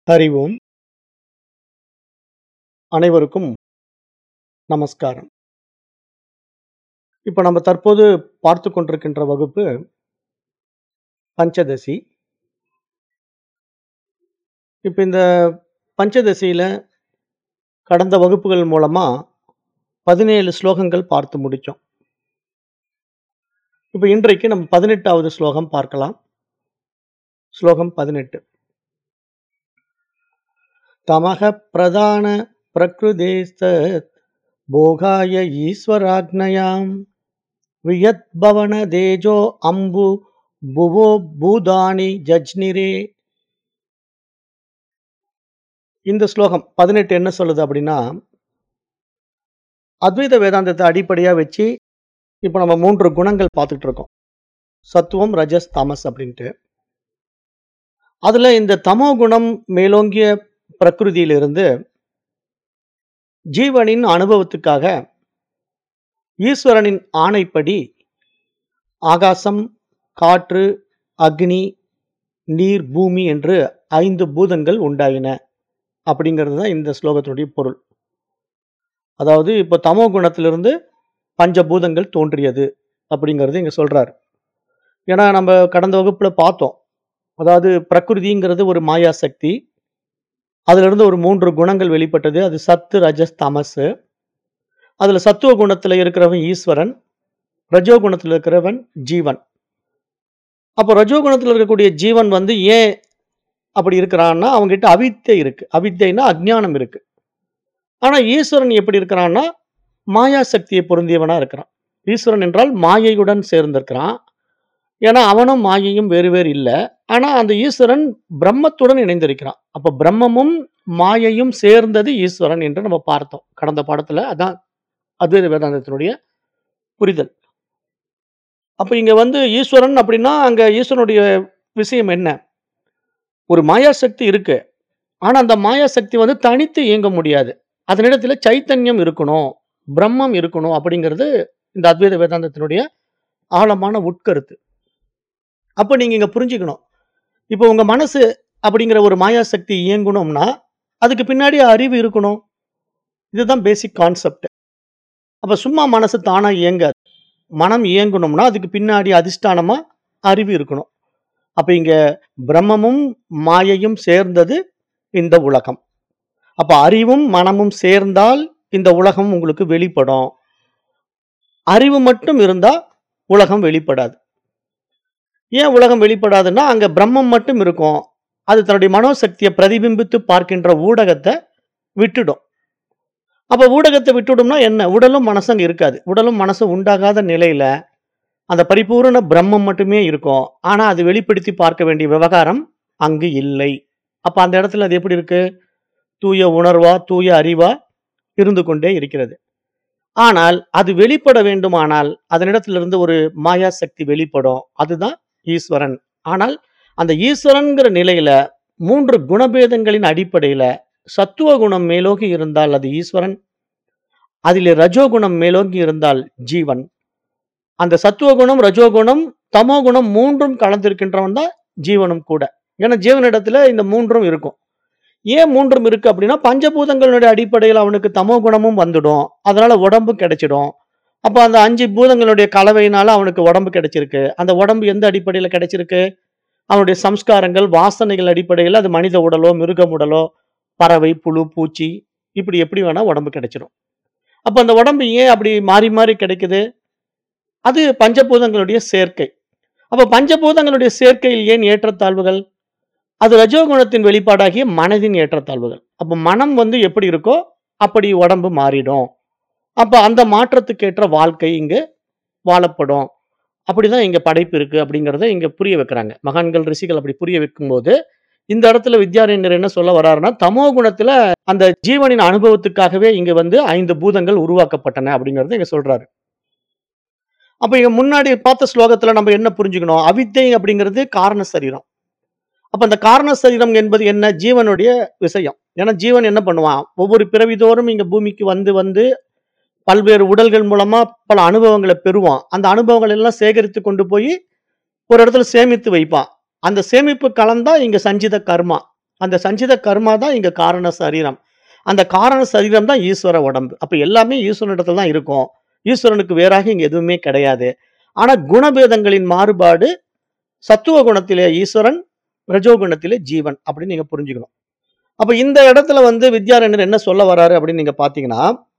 அறிவோம் அனைவருக்கும் நமஸ்காரம் இப்போ நம்ம தற்போது பார்த்து கொண்டிருக்கின்ற வகுப்பு பஞ்சதசி இப்போ இந்த பஞ்சதசியில கடந்த வகுப்புகள் மூலமா பதினேழு ஸ்லோகங்கள் பார்த்து முடிச்சோம் இப்போ இன்றைக்கு நம்ம பதினெட்டாவது ஸ்லோகம் பார்க்கலாம் ஸ்லோகம் பதினெட்டு தமக பிரதான பிரகிருதேஸ்தத் போகாய ஈஸ்வராக்னயாம் வியத்பவன தேஜோ அம்பு புவோ பூதானி ஜஜ்னிரே இந்த ஸ்லோகம் பதினெட்டு என்ன சொல்லுது அப்படின்னா அத்வைத வேதாந்தத்தை அடிப்படையா வச்சு இப்போ நம்ம மூன்று குணங்கள் பார்த்துட்டு இருக்கோம் சத்துவம் ரஜஸ் தமஸ் அப்படின்ட்டு அதுல இந்த தமோ குணம் மேலோங்கிய பிரகிருதியிலிருந்து ஜீவனின் அனுபவத்துக்காக ஈஸ்வரனின் ஆணைப்படி ஆகாசம் காற்று அக்னி நீர் பூமி என்று ஐந்து பூதங்கள் உண்டாயின அப்படிங்கிறது தான் இந்த ஸ்லோகத்தினுடைய பொருள் அதாவது இப்போ தமோ குணத்திலிருந்து பஞ்சபூதங்கள் தோன்றியது அப்படிங்கிறது இங்க சொல்றாரு ஏன்னா நம்ம கடந்த வகுப்புல பார்த்தோம் அதாவது பிரகிருதிங்கிறது ஒரு மாயா சக்தி அதுல இருந்து ஒரு மூன்று குணங்கள் வெளிப்பட்டது அது சத்து ரஜஸ் தமஸ் அதுல சத்துவ குணத்துல இருக்கிறவன் ஈஸ்வரன் ரஜோ குணத்துல இருக்கிறவன் ஜீவன் அப்போ ரஜோ குணத்துல இருக்கக்கூடிய ஜீவன் வந்து ஏன் அப்படி இருக்கிறான்னா அவங்ககிட்ட அவித்தை இருக்கு அவித்தைனா அஜ்ஞானம் இருக்கு ஆனா ஈஸ்வரன் எப்படி இருக்கிறான்னா மாயா சக்தியை பொருந்தியவனா இருக்கிறான் ஈஸ்வரன் என்றால் மாயையுடன் சேர்ந்திருக்கிறான் ஏன்னா அவனும் மாயையும் வேறு வேறு இல்லை ஆனா அந்த ஈஸ்வரன் பிரம்மத்துடன் இணைந்திருக்கிறான் அப்ப பிரம்மமும் மாயையும் சேர்ந்தது ஈஸ்வரன் என்று நம்ம பார்த்தோம் கடந்த பாடத்துல அதான் அத்வைத வேதாந்தத்தினுடைய புரிதல் அப்ப இங்க வந்து ஈஸ்வரன் அப்படின்னா அங்க ஈஸ்வரனுடைய விஷயம் என்ன ஒரு மாயா சக்தி இருக்கு ஆனா அந்த மாயா சக்தி வந்து தனித்து இயங்க முடியாது அதனிடத்துல சைத்தன்யம் இருக்கணும் பிரம்மம் இருக்கணும் அப்படிங்கிறது இந்த அத்வைத வேதாந்தத்தினுடைய ஆழமான உட்கருத்து அப்ப நீங்க இங்க புரிஞ்சுக்கணும் இப்போ உங்க மனசு அப்படிங்கிற ஒரு மாயா சக்தி இயங்கணும்னா அதுக்கு பின்னாடி அறிவு இருக்கணும் இதுதான் பேசிக் கான்செப்ட் அப்ப சும்மா மனசு தானா இயங்காது மனம் இயங்கணும்னா அதுக்கு பின்னாடி அதிஷ்டானமா அறிவு இருக்கணும் அப்ப இங்க பிரம்மமும் மாயையும் சேர்ந்தது இந்த உலகம் அப்ப அறிவும் மனமும் சேர்ந்தால் இந்த உலகம் உங்களுக்கு வெளிப்படும் அறிவு மட்டும் இருந்தா உலகம் வெளிப்படாது ஏன் உலகம் வெளிப்படாதுன்னா அங்க பிரம்மம் மட்டும் இருக்கும் அது தன்னுடைய மனோசக்தியை பிரதிபிம்பித்து பார்க்கின்ற ஊடகத்தை விட்டுடும் அப்ப ஊடகத்தை விட்டுடும்னா என்ன உடலும் மனசும் அங்க இருக்காது உடலும் மனசும் உண்டாகாத நிலையில அந்த பரிபூரண பிரம்மம் மட்டுமே இருக்கும் ஆனா அது வெளிப்படுத்தி பார்க்க வேண்டிய விவகாரம் அங்கு இல்லை அப்ப அந்த இடத்துல அது எப்படி இருக்கு தூய உணர்வா தூய அறிவா இருந்து கொண்டே இருக்கிறது ஆனால் அது வெளிப்பட வேண்டுமானால் அதனிடத்திலிருந்து ஒரு மாயா சக்தி வெளிப்படும் அதுதான் ஈஸ்வரன் ஆனால் அந்த ஈஸ்வரன்கிற நிலையில மூன்று குணபேதங்களின் அடிப்படையில சத்துவ குணம் மேலோங்கி இருந்தால் அது ஈஸ்வரன் அதிலே ரஜோகுணம் மேலோங்கி இருந்தால் ஜீவன் அந்த சத்துவ குணம் ரஜோகுணம் தமோ குணம் மூன்றும் கலந்திருக்கின்றவன் தான் ஜீவனும் கூட ஏன்னா ஜீவனிடத்துல இந்த மூன்றும் இருக்கும் ஏன் மூன்றும் இருக்கு அப்படின்னா பஞ்சபூதங்களுடைய அடிப்படையில் அவனுக்கு தமோ குணமும் வந்துடும் அதனால உடம்பு கிடைச்சிடும் அப்போ அந்த அஞ்சு பூதங்களுடைய கலவையினால அவனுக்கு உடம்பு கிடைச்சிருக்கு அந்த உடம்பு எந்த அடிப்படையில் கிடைச்சிருக்கு அவனுடைய சம்ஸ்காரங்கள் வாசனைகள் அடிப்படையில் அது மனித உடலோ மிருகம் உடலோ பறவை புழு பூச்சி இப்படி எப்படி வேணா உடம்பு கிடைச்சிடும் அப்போ அந்த உடம்பு ஏன் அப்படி மாறி மாறி கிடைக்குது அது பஞ்சபூதங்களுடைய சேர்க்கை அப்போ பஞ்சபூதங்களுடைய சேர்க்கையில் ஏன் ஏற்றத்தாழ்வுகள் அது ரஜோகுணத்தின் வெளிப்பாடாகிய மனதின் ஏற்றத்தாழ்வுகள் அப்போ மனம் வந்து எப்படி இருக்கோ அப்படி உடம்பு மாறிடும் அப்போ அந்த மாற்றத்துக்கேற்ற வாழ்க்கை இங்கு வாழப்படும் அப்படிதான் இங்க படைப்பு இருக்கு அப்படிங்கிறத இங்க புரிய வைக்கிறாங்க மகான்கள் ரிஷிகள் அப்படி புரிய வைக்கும்போது இந்த இடத்துல வித்யாரண்யர் என்ன சொல்ல வர்றாருன்னா தமோ குணத்துல அந்த ஜீவனின் அனுபவத்துக்காகவே இங்க வந்து ஐந்து பூதங்கள் உருவாக்கப்பட்டன அப்படிங்கறத இங்க சொல்றாரு அப்ப இங்க முன்னாடி பார்த்த ஸ்லோகத்துல நம்ம என்ன புரிஞ்சுக்கணும் அவித்தை அப்படிங்கிறது காரண சரீரம் அப்ப அந்த காரண சரீரம் என்பது என்ன ஜீவனுடைய விஷயம் ஏன்னா ஜீவன் என்ன பண்ணுவான் ஒவ்வொரு பிறவிதோறும் இங்க பூமிக்கு வந்து வந்து பல்வேறு உடல்கள் மூலமா பல அனுபவங்களை பெறுவான் அந்த அனுபவங்கள் எல்லாம் சேகரித்து கொண்டு போய் ஒரு இடத்துல சேமித்து வைப்பான் அந்த சேமிப்பு கலந்தா இங்க சஞ்சித கர்மா அந்த சஞ்சித கர்மா தான் இங்க காரண சரீரம் அந்த காரண சரீரம் தான் ஈஸ்வர உடம்பு அப்ப எல்லாமே ஈஸ்வரனிடத்துல தான் இருக்கும் ஈஸ்வரனுக்கு வேறாக இங்க எதுவுமே கிடையாது ஆனா குணபேதங்களின் மாறுபாடு சத்துவ குணத்திலே ஈஸ்வரன் ரஜோகுணத்திலே ஜீவன் அப்படின்னு நீங்க புரிஞ்சுக்கணும் அப்ப இந்த இடத்துல வந்து வித்யாரண்யர் என்ன சொல்ல வராரு அப்படின்னு நீங்க பாத்தீங்கன்னா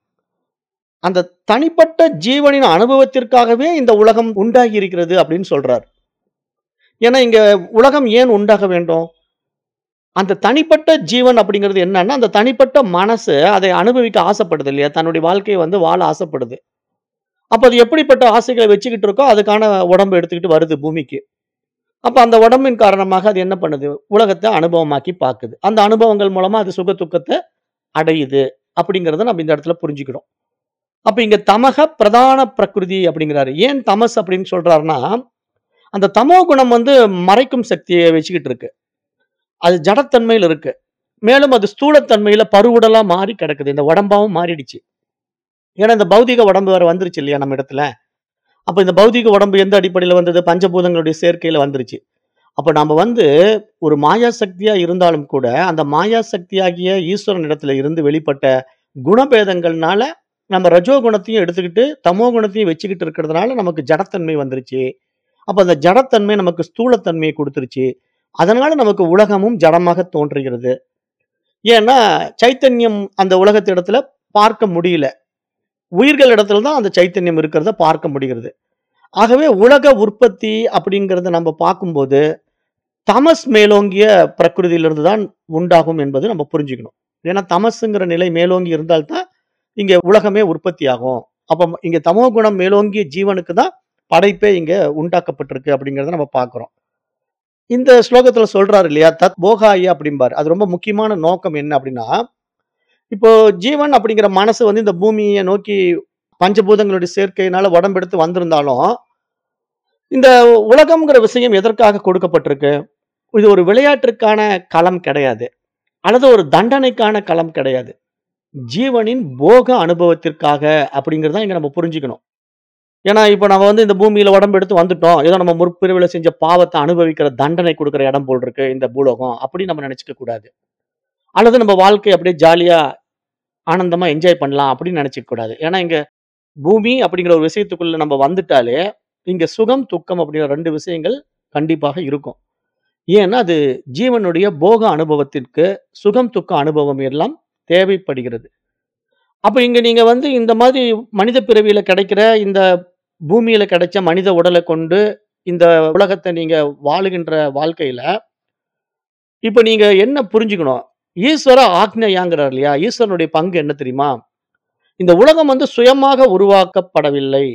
அந்த தனிப்பட்ட ஜீவனின் அனுபவத்திற்காகவே இந்த உலகம் உண்டாகி இருக்கிறது அப்படின்னு சொல்றார் ஏன்னா இங்க உலகம் ஏன் உண்டாக வேண்டும் அந்த தனிப்பட்ட ஜீவன் அப்படிங்கிறது என்னன்னா அந்த தனிப்பட்ட மனசு அதை அனுபவிக்க ஆசைப்படுது இல்லையா தன்னுடைய வாழ்க்கையை வந்து வாழ ஆசைப்படுது அப்ப அது எப்படிப்பட்ட ஆசைகளை வச்சுக்கிட்டு இருக்கோ அதுக்கான உடம்பு எடுத்துக்கிட்டு வருது பூமிக்கு அப்ப அந்த உடம்பின் காரணமாக அது என்ன பண்ணுது உலகத்தை அனுபவமாக்கி பார்க்குது அந்த அனுபவங்கள் மூலமா அது சுக துக்கத்தை அடையுது அப்படிங்கறத நம்ம இந்த இடத்துல புரிஞ்சுக்கிறோம் அப்ப இங்க தமக பிரதான பிரகிருதி அப்படிங்கிறாரு ஏன் தமஸ் அப்படின்னு சொல்றாருன்னா அந்த தமோ குணம் வந்து மறைக்கும் சக்தியை வச்சுக்கிட்டு இருக்கு அது ஜடத்தன்மையில இருக்கு மேலும் அது ஸ்தூலத்தன்மையில பருவுடலா மாறி கிடக்குது இந்த உடம்பாவும் மாறிடுச்சு ஏன்னா இந்த பௌதிக உடம்பு வேற வந்துருச்சு இல்லையா நம்ம இடத்துல அப்ப இந்த பௌதிக உடம்பு எந்த அடிப்படையில வந்தது பஞ்சபூதங்களுடைய சேர்க்கையில வந்துருச்சு அப்ப நம்ம வந்து ஒரு மாயா சக்தியா இருந்தாலும் கூட அந்த மாயா சக்தியாகிய ஈஸ்வரன் இடத்துல இருந்து வெளிப்பட்ட குணபேதங்கள்னால நம்ம ரஜோ குணத்தையும் எடுத்துக்கிட்டு தமோ குணத்தையும் வச்சுக்கிட்டு இருக்கிறதுனால நமக்கு ஜடத்தன்மை வந்துருச்சு அப்ப அந்த ஜடத்தன்மை நமக்கு ஸ்தூலத்தன்மையை கொடுத்துருச்சு அதனால நமக்கு உலகமும் ஜடமாக தோன்றுகிறது ஏன்னா சைத்தன்யம் அந்த உலகத்து இடத்துல பார்க்க முடியல உயிர்கள் இடத்துல தான் அந்த சைத்தன்யம் இருக்கிறத பார்க்க முடிகிறது ஆகவே உலக உற்பத்தி அப்படிங்கிறத நம்ம பார்க்கும்போது தமஸ் மேலோங்கிய பிரகிருதியிலிருந்து தான் உண்டாகும் என்பது நம்ம புரிஞ்சுக்கணும் ஏன்னா தமசுங்கிற நிலை மேலோங்கி இருந்தால்தான் இங்க உலகமே உற்பத்தி ஆகும் அப்ப இங்க தமோ குணம் மேலோங்கிய ஜீவனுக்கு தான் படைப்பே இங்க உண்டாக்கப்பட்டிருக்கு அப்படிங்கறத நம்ம பார்க்கிறோம் இந்த ஸ்லோகத்துல சொல்றாரு இல்லையா தத் போகாய அப்படிம்பாரு அது ரொம்ப முக்கியமான நோக்கம் என்ன அப்படின்னா இப்போ ஜீவன் அப்படிங்கிற மனசு வந்து இந்த பூமியை நோக்கி பஞ்சபூதங்களுடைய சேர்க்கையினால உடம்பெடுத்து வந்திருந்தாலும் இந்த உலகம்ங்கிற விஷயம் எதற்காக கொடுக்கப்பட்டிருக்கு இது ஒரு விளையாட்டிற்கான களம் கிடையாது அல்லது ஒரு தண்டனைக்கான களம் கிடையாது ஜீவனின் போக அனுபவத்திற்காக அப்படிங்கறத இங்க நம்ம புரிஞ்சுக்கணும் ஏன்னா இப்போ நம்ம வந்து இந்த பூமியில உடம்பு எடுத்து வந்துட்டோம் ஏதோ நம்ம முற்பிரிவில் செஞ்ச பாவத்தை அனுபவிக்கிற தண்டனை கொடுக்கிற இடம் போல் இருக்கு இந்த பூலோகம் அப்படி நம்ம நினைச்சுக்க கூடாது அல்லது நம்ம வாழ்க்கை அப்படியே ஜாலியா ஆனந்தமா என்ஜாய் பண்ணலாம் அப்படின்னு நினைச்சுக்க கூடாது ஏன்னா இங்க பூமி அப்படிங்கிற ஒரு விஷயத்துக்குள்ள நம்ம வந்துட்டாலே இங்க சுகம் துக்கம் அப்படிங்கிற ரெண்டு விஷயங்கள் கண்டிப்பாக இருக்கும் ஏன்னா அது ஜீவனுடைய போக அனுபவத்திற்கு சுகம் துக்க அனுபவம் எல்லாம் தேவைப்படுகிறது அப்ப இங்க நீங்க வந்து இந்த மாதிரி மனித பிறவியில கிடைக்கிற இந்த பூமியில கிடைச்ச மனித உடலை கொண்டு இந்த உலகத்தை நீங்க வாழுகின்ற வாழ்க்கையில இப்ப நீங்க என்ன புரிஞ்சுக்கணும் ஈஸ்வர ஆக்ஞையாங்கிறார் இல்லையா ஈஸ்வரனுடைய பங்கு என்ன தெரியுமா இந்த உலகம் வந்து சுயமாக உருவாக்கப்படவில்லை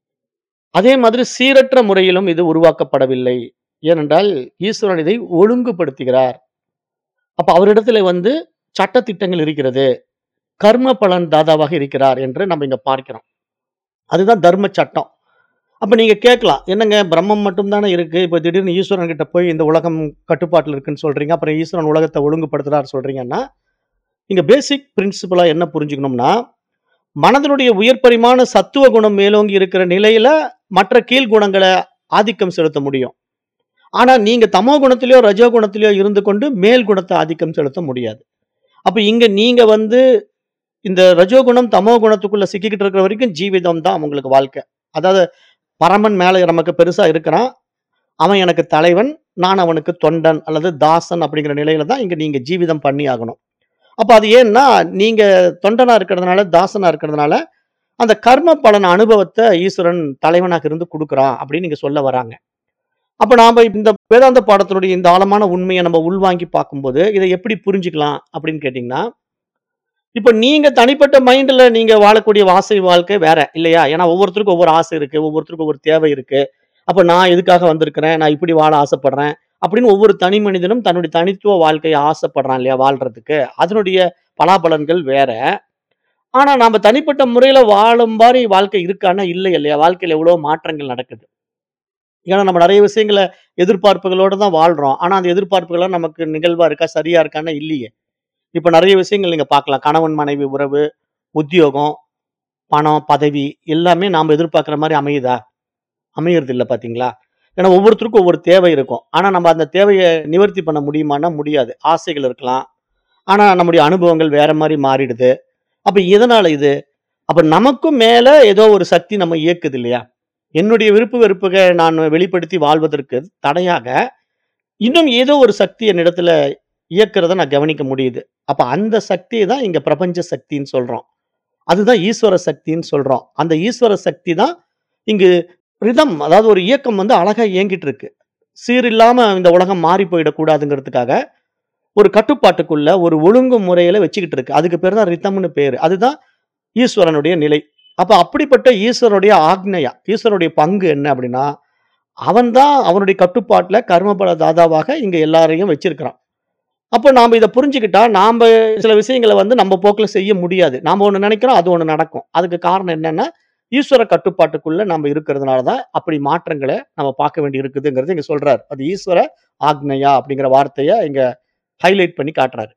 அதே மாதிரி சீரற்ற முறையிலும் இது உருவாக்கப்படவில்லை ஏனென்றால் ஈஸ்வரன் இதை ஒழுங்குபடுத்துகிறார் அப்ப அவரிடத்துல வந்து சட்டத்திட்டங்கள் இருக்கிறது கர்ம பலன் தாதாவாக இருக்கிறார் என்று நம்ம இங்க பார்க்கிறோம் அதுதான் தர்ம சட்டம் அப்ப நீங்க கேட்கலாம் என்னங்க பிரம்மம் மட்டும் தானே இருக்கு இப்ப திடீர்னு ஈஸ்வரன் கிட்ட போய் இந்த உலகம் கட்டுப்பாட்டில் இருக்குன்னு சொல்றீங்க அப்புறம் ஈஸ்வரன் உலகத்தை ஒழுங்குபடுத்துறாரு சொல்றீங்கன்னா இங்க பேசிக் பிரின்சிபலா என்ன புரிஞ்சுக்கணும்னா மனதனுடைய உயர் பரிமாண சத்துவ குணம் மேலோங்கி இருக்கிற நிலையில மற்ற கீழ் குணங்களை ஆதிக்கம் செலுத்த முடியும் ஆனா நீங்க தமோ குணத்திலயோ ரஜோ குணத்திலயோ இருந்து கொண்டு மேல் குணத்தை ஆதிக்கம் செலுத்த முடியாது அப்ப இங்க நீங்க வந்து இந்த ரஜோகுணம் தமோ குணத்துக்குள்ள சிக்கிக்கிட்டு இருக்கிற வரைக்கும் ஜீவிதம் தான் உங்களுக்கு வாழ்க்கை அதாவது பரமன் மேல நமக்கு பெருசா இருக்கிறான் அவன் எனக்கு தலைவன் நான் அவனுக்கு தொண்டன் அல்லது தாசன் அப்படிங்கிற நிலையில தான் இங்க நீங்க ஜீவிதம் பண்ணி ஆகணும் அப்ப அது ஏன்னா நீங்க தொண்டனா இருக்கிறதுனால தாசனா இருக்கிறதுனால அந்த கர்ம பலன் அனுபவத்தை ஈஸ்வரன் தலைவனாக இருந்து கொடுக்குறான் அப்படின்னு நீங்க சொல்ல வராங்க அப்ப நாம இந்த வேதாந்த பாடத்தினுடைய இந்த ஆழமான உண்மையை நம்ம உள்வாங்கி பார்க்கும்போது இதை எப்படி புரிஞ்சுக்கலாம் அப்படின்னு கேட்டீங்கன்னா இப்ப நீங்க தனிப்பட்ட மைண்ட்ல நீங்க வாழக்கூடிய ஆசை வாழ்க்கை வேற இல்லையா ஏன்னா ஒவ்வொருத்தருக்கும் ஒவ்வொரு ஆசை இருக்கு ஒவ்வொருத்தருக்கும் ஒவ்வொரு தேவை இருக்கு அப்ப நான் எதுக்காக வந்திருக்கிறேன் நான் இப்படி வாழ ஆசைப்படுறேன் அப்படின்னு ஒவ்வொரு தனி மனிதனும் தன்னுடைய தனித்துவ வாழ்க்கையை ஆசைப்படுறான் இல்லையா வாழ்றதுக்கு அதனுடைய பலாபலன்கள் வேற ஆனா நாம தனிப்பட்ட முறையில வாழும் மாதிரி வாழ்க்கை இருக்கான்னா இல்லை இல்லையா வாழ்க்கையில எவ்வளவு மாற்றங்கள் நடக்குது ஏன்னா நம்ம நிறைய விஷயங்களை எதிர்பார்ப்புகளோட தான் வாழ்றோம் ஆனா அந்த எதிர்பார்ப்புகள்லாம் நமக்கு நிகழ்வா இருக்கா சரியா இருக்கான்னா இல்லையே இப்ப நிறைய விஷயங்கள் நீங்க பார்க்கலாம் கணவன் மனைவி உறவு உத்தியோகம் பணம் பதவி எல்லாமே நாம எதிர்பார்க்குற மாதிரி அமையுதா அமையறது இல்லை பாத்தீங்களா ஏன்னா ஒவ்வொருத்தருக்கும் ஒவ்வொரு தேவை இருக்கும் ஆனா நம்ம அந்த தேவையை நிவர்த்தி பண்ண முடியுமான்னா முடியாது ஆசைகள் இருக்கலாம் ஆனா நம்முடைய அனுபவங்கள் வேற மாதிரி மாறிடுது அப்ப எதனால இது அப்ப நமக்கும் மேல ஏதோ ஒரு சக்தி நம்ம இயக்குது இல்லையா என்னுடைய விருப்பு வெறுப்புக நான் வெளிப்படுத்தி வாழ்வதற்கு தடையாக இன்னும் ஏதோ ஒரு சக்தி என்னிடத்துல இயக்கிறத நான் கவனிக்க முடியுது அப்ப அந்த சக்தியை தான் இங்க பிரபஞ்ச சக்தின்னு சொல்றோம் அதுதான் ஈஸ்வர சக்தின்னு சொல்றோம் அந்த ஈஸ்வர சக்தி தான் இங்கு ரிதம் அதாவது ஒரு இயக்கம் வந்து அழகா இயங்கிட்டு இருக்கு சீர் இல்லாம இந்த உலகம் மாறி போயிடக்கூடாதுங்கிறதுக்காக ஒரு கட்டுப்பாட்டுக்குள்ள ஒரு ஒழுங்கு முறையில வச்சுக்கிட்டு இருக்கு அதுக்கு பேர் தான் ரிதம்னு பேரு அதுதான் ஈஸ்வரனுடைய நிலை அப்ப அப்படிப்பட்ட ஈஸ்வரனுடைய ஆக்னையா ஈஸ்வரனுடைய பங்கு என்ன அப்படின்னா அவன் தான் அவனுடைய கட்டுப்பாட்டுல கர்மபல தாதாவாக இங்க எல்லாரையும் வச்சிருக்கிறான் அப்போ நாம இதை புரிஞ்சுக்கிட்டா நாம சில விஷயங்களை வந்து நம்ம போக்குல செய்ய முடியாது நாம ஒண்ணு நினைக்கிறோம் அது ஒண்ணு நடக்கும் அதுக்கு காரணம் என்னன்னா ஈஸ்வர கட்டுப்பாட்டுக்குள்ள நம்ம இருக்கிறதுனால தான் அப்படி மாற்றங்களை நம்ம பார்க்க வேண்டி இருக்குதுங்கிறது இங்க சொல்றாரு அது ஈஸ்வர ஆக்னையா அப்படிங்கிற வார்த்தையை இங்க ஹைலைட் பண்ணி காட்டுறாரு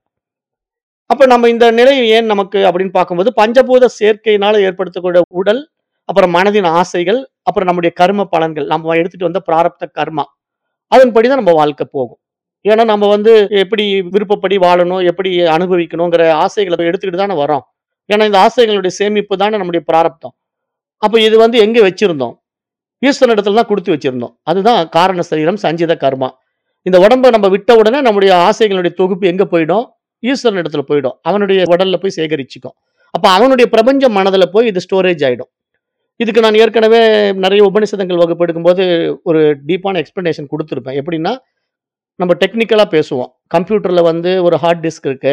அப்ப நம்ம இந்த நிலை ஏன் நமக்கு அப்படின்னு பார்க்கும்போது பஞ்சபூத சேர்க்கையினால ஏற்படுத்தக்கூடிய உடல் அப்புறம் மனதின் ஆசைகள் அப்புறம் நம்முடைய கர்ம பலன்கள் நம்ம எடுத்துட்டு வந்த பிராரப்த கர்மா அதன்படி தான் நம்ம வாழ்க்கை போகும் ஏன்னா நம்ம வந்து எப்படி விருப்பப்படி வாழணும் எப்படி அனுபவிக்கணுங்கிற ஆசைகளை எடுத்துக்கிட்டு தானே வரோம் ஏன்னா இந்த ஆசைகளுடைய சேமிப்பு தானே நம்முடைய பிராரப்தம் அப்போ இது வந்து எங்க வச்சிருந்தோம் ஈஸ்வரன் இடத்துல தான் கொடுத்து வச்சிருந்தோம் அதுதான் காரண சரீரம் சஞ்சித கர்மா இந்த உடம்பை நம்ம விட்ட உடனே நம்முடைய ஆசைகளுடைய தொகுப்பு எங்க போயிடும் ஈஸ்வரன் இடத்துல போயிடும் அவனுடைய உடல்ல போய் சேகரிச்சுக்கும் அப்ப அவனுடைய பிரபஞ்ச மனதுல போய் இது ஸ்டோரேஜ் ஆயிடும் இதுக்கு நான் ஏற்கனவே நிறைய உபனிஷதங்கள் வகுப்பு எடுக்கும்போது ஒரு டீப்பான எக்ஸ்பிளனேஷன் கொடுத்துருப்பேன் எப்படின்னா நம்ம டெக்னிக்கலா பேசுவோம் கம்ப்யூட்டர்ல வந்து ஒரு ஹார்ட் டிஸ்க் இருக்கு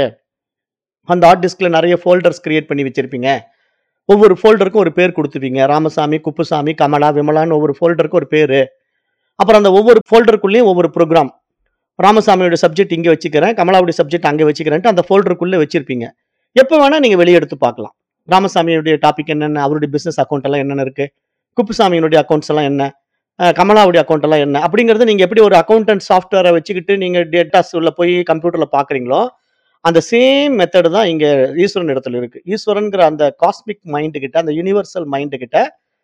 அந்த ஹார்ட் டிஸ்க்ல நிறைய ஃபோல்டர்ஸ் கிரியேட் பண்ணி வச்சிருப்பீங்க ஒவ்வொரு ஃபோல்டருக்கும் ஒரு பேர் கொடுத்துப்பீங்க ராமசாமி குப்புசாமி கமலா விமலான்னு ஒவ்வொரு ஃபோல்டருக்கும் ஒரு பேர் அப்புறம் அந்த ஒவ்வொரு ஃபோல்டருக்குள்ளேயும் ஒவ்வொரு ப்ரோக்ராம் ராமசாமியோட சப்ஜெக்ட் இங்கே வச்சுக்கிறேன் கமலாவுடைய சப்ஜெக்ட் அங்கே வச்சுக்கிறேன்ட்டு அந்த ஃபோல்டருக்குள்ளே வச்சிருப்பீங்க எப்போ வேணால் நீங்கள் வெளியே எடுத்து பார்க்கலாம் ராமசாமியுடைய டாபிக் என்னென்ன அவருடைய பிஸ்னஸ் அக்கௌண்ட் எல்லாம் என்னென்ன இருக்கு குப்புசாமியினுடைய அக்கௌண்ட்ஸ் எல்லாம் என்ன அஹ் கமலாவுடைய அக்கௌண்ட் எல்லாம் என்ன அப்படிங்கிறது நீங்கள் எப்படி ஒரு அக்கௌண்டன்ட் சாஃப்ட்வேரை வச்சுக்கிட்டு நீங்கள் டேட்டாஸ் உள்ள போய் கம்ப்யூட்டரில் பார்க்குறீங்களோ அந்த சேம் மெத்தடு தான் இங்கே ஈஸ்வரன் இடத்துல இருக்கு ஈஸ்வரன்கிற அந்த காஸ்மிக் மைண்டு கிட்ட அந்த யூனிவர்சல் மைண்டு கிட்ட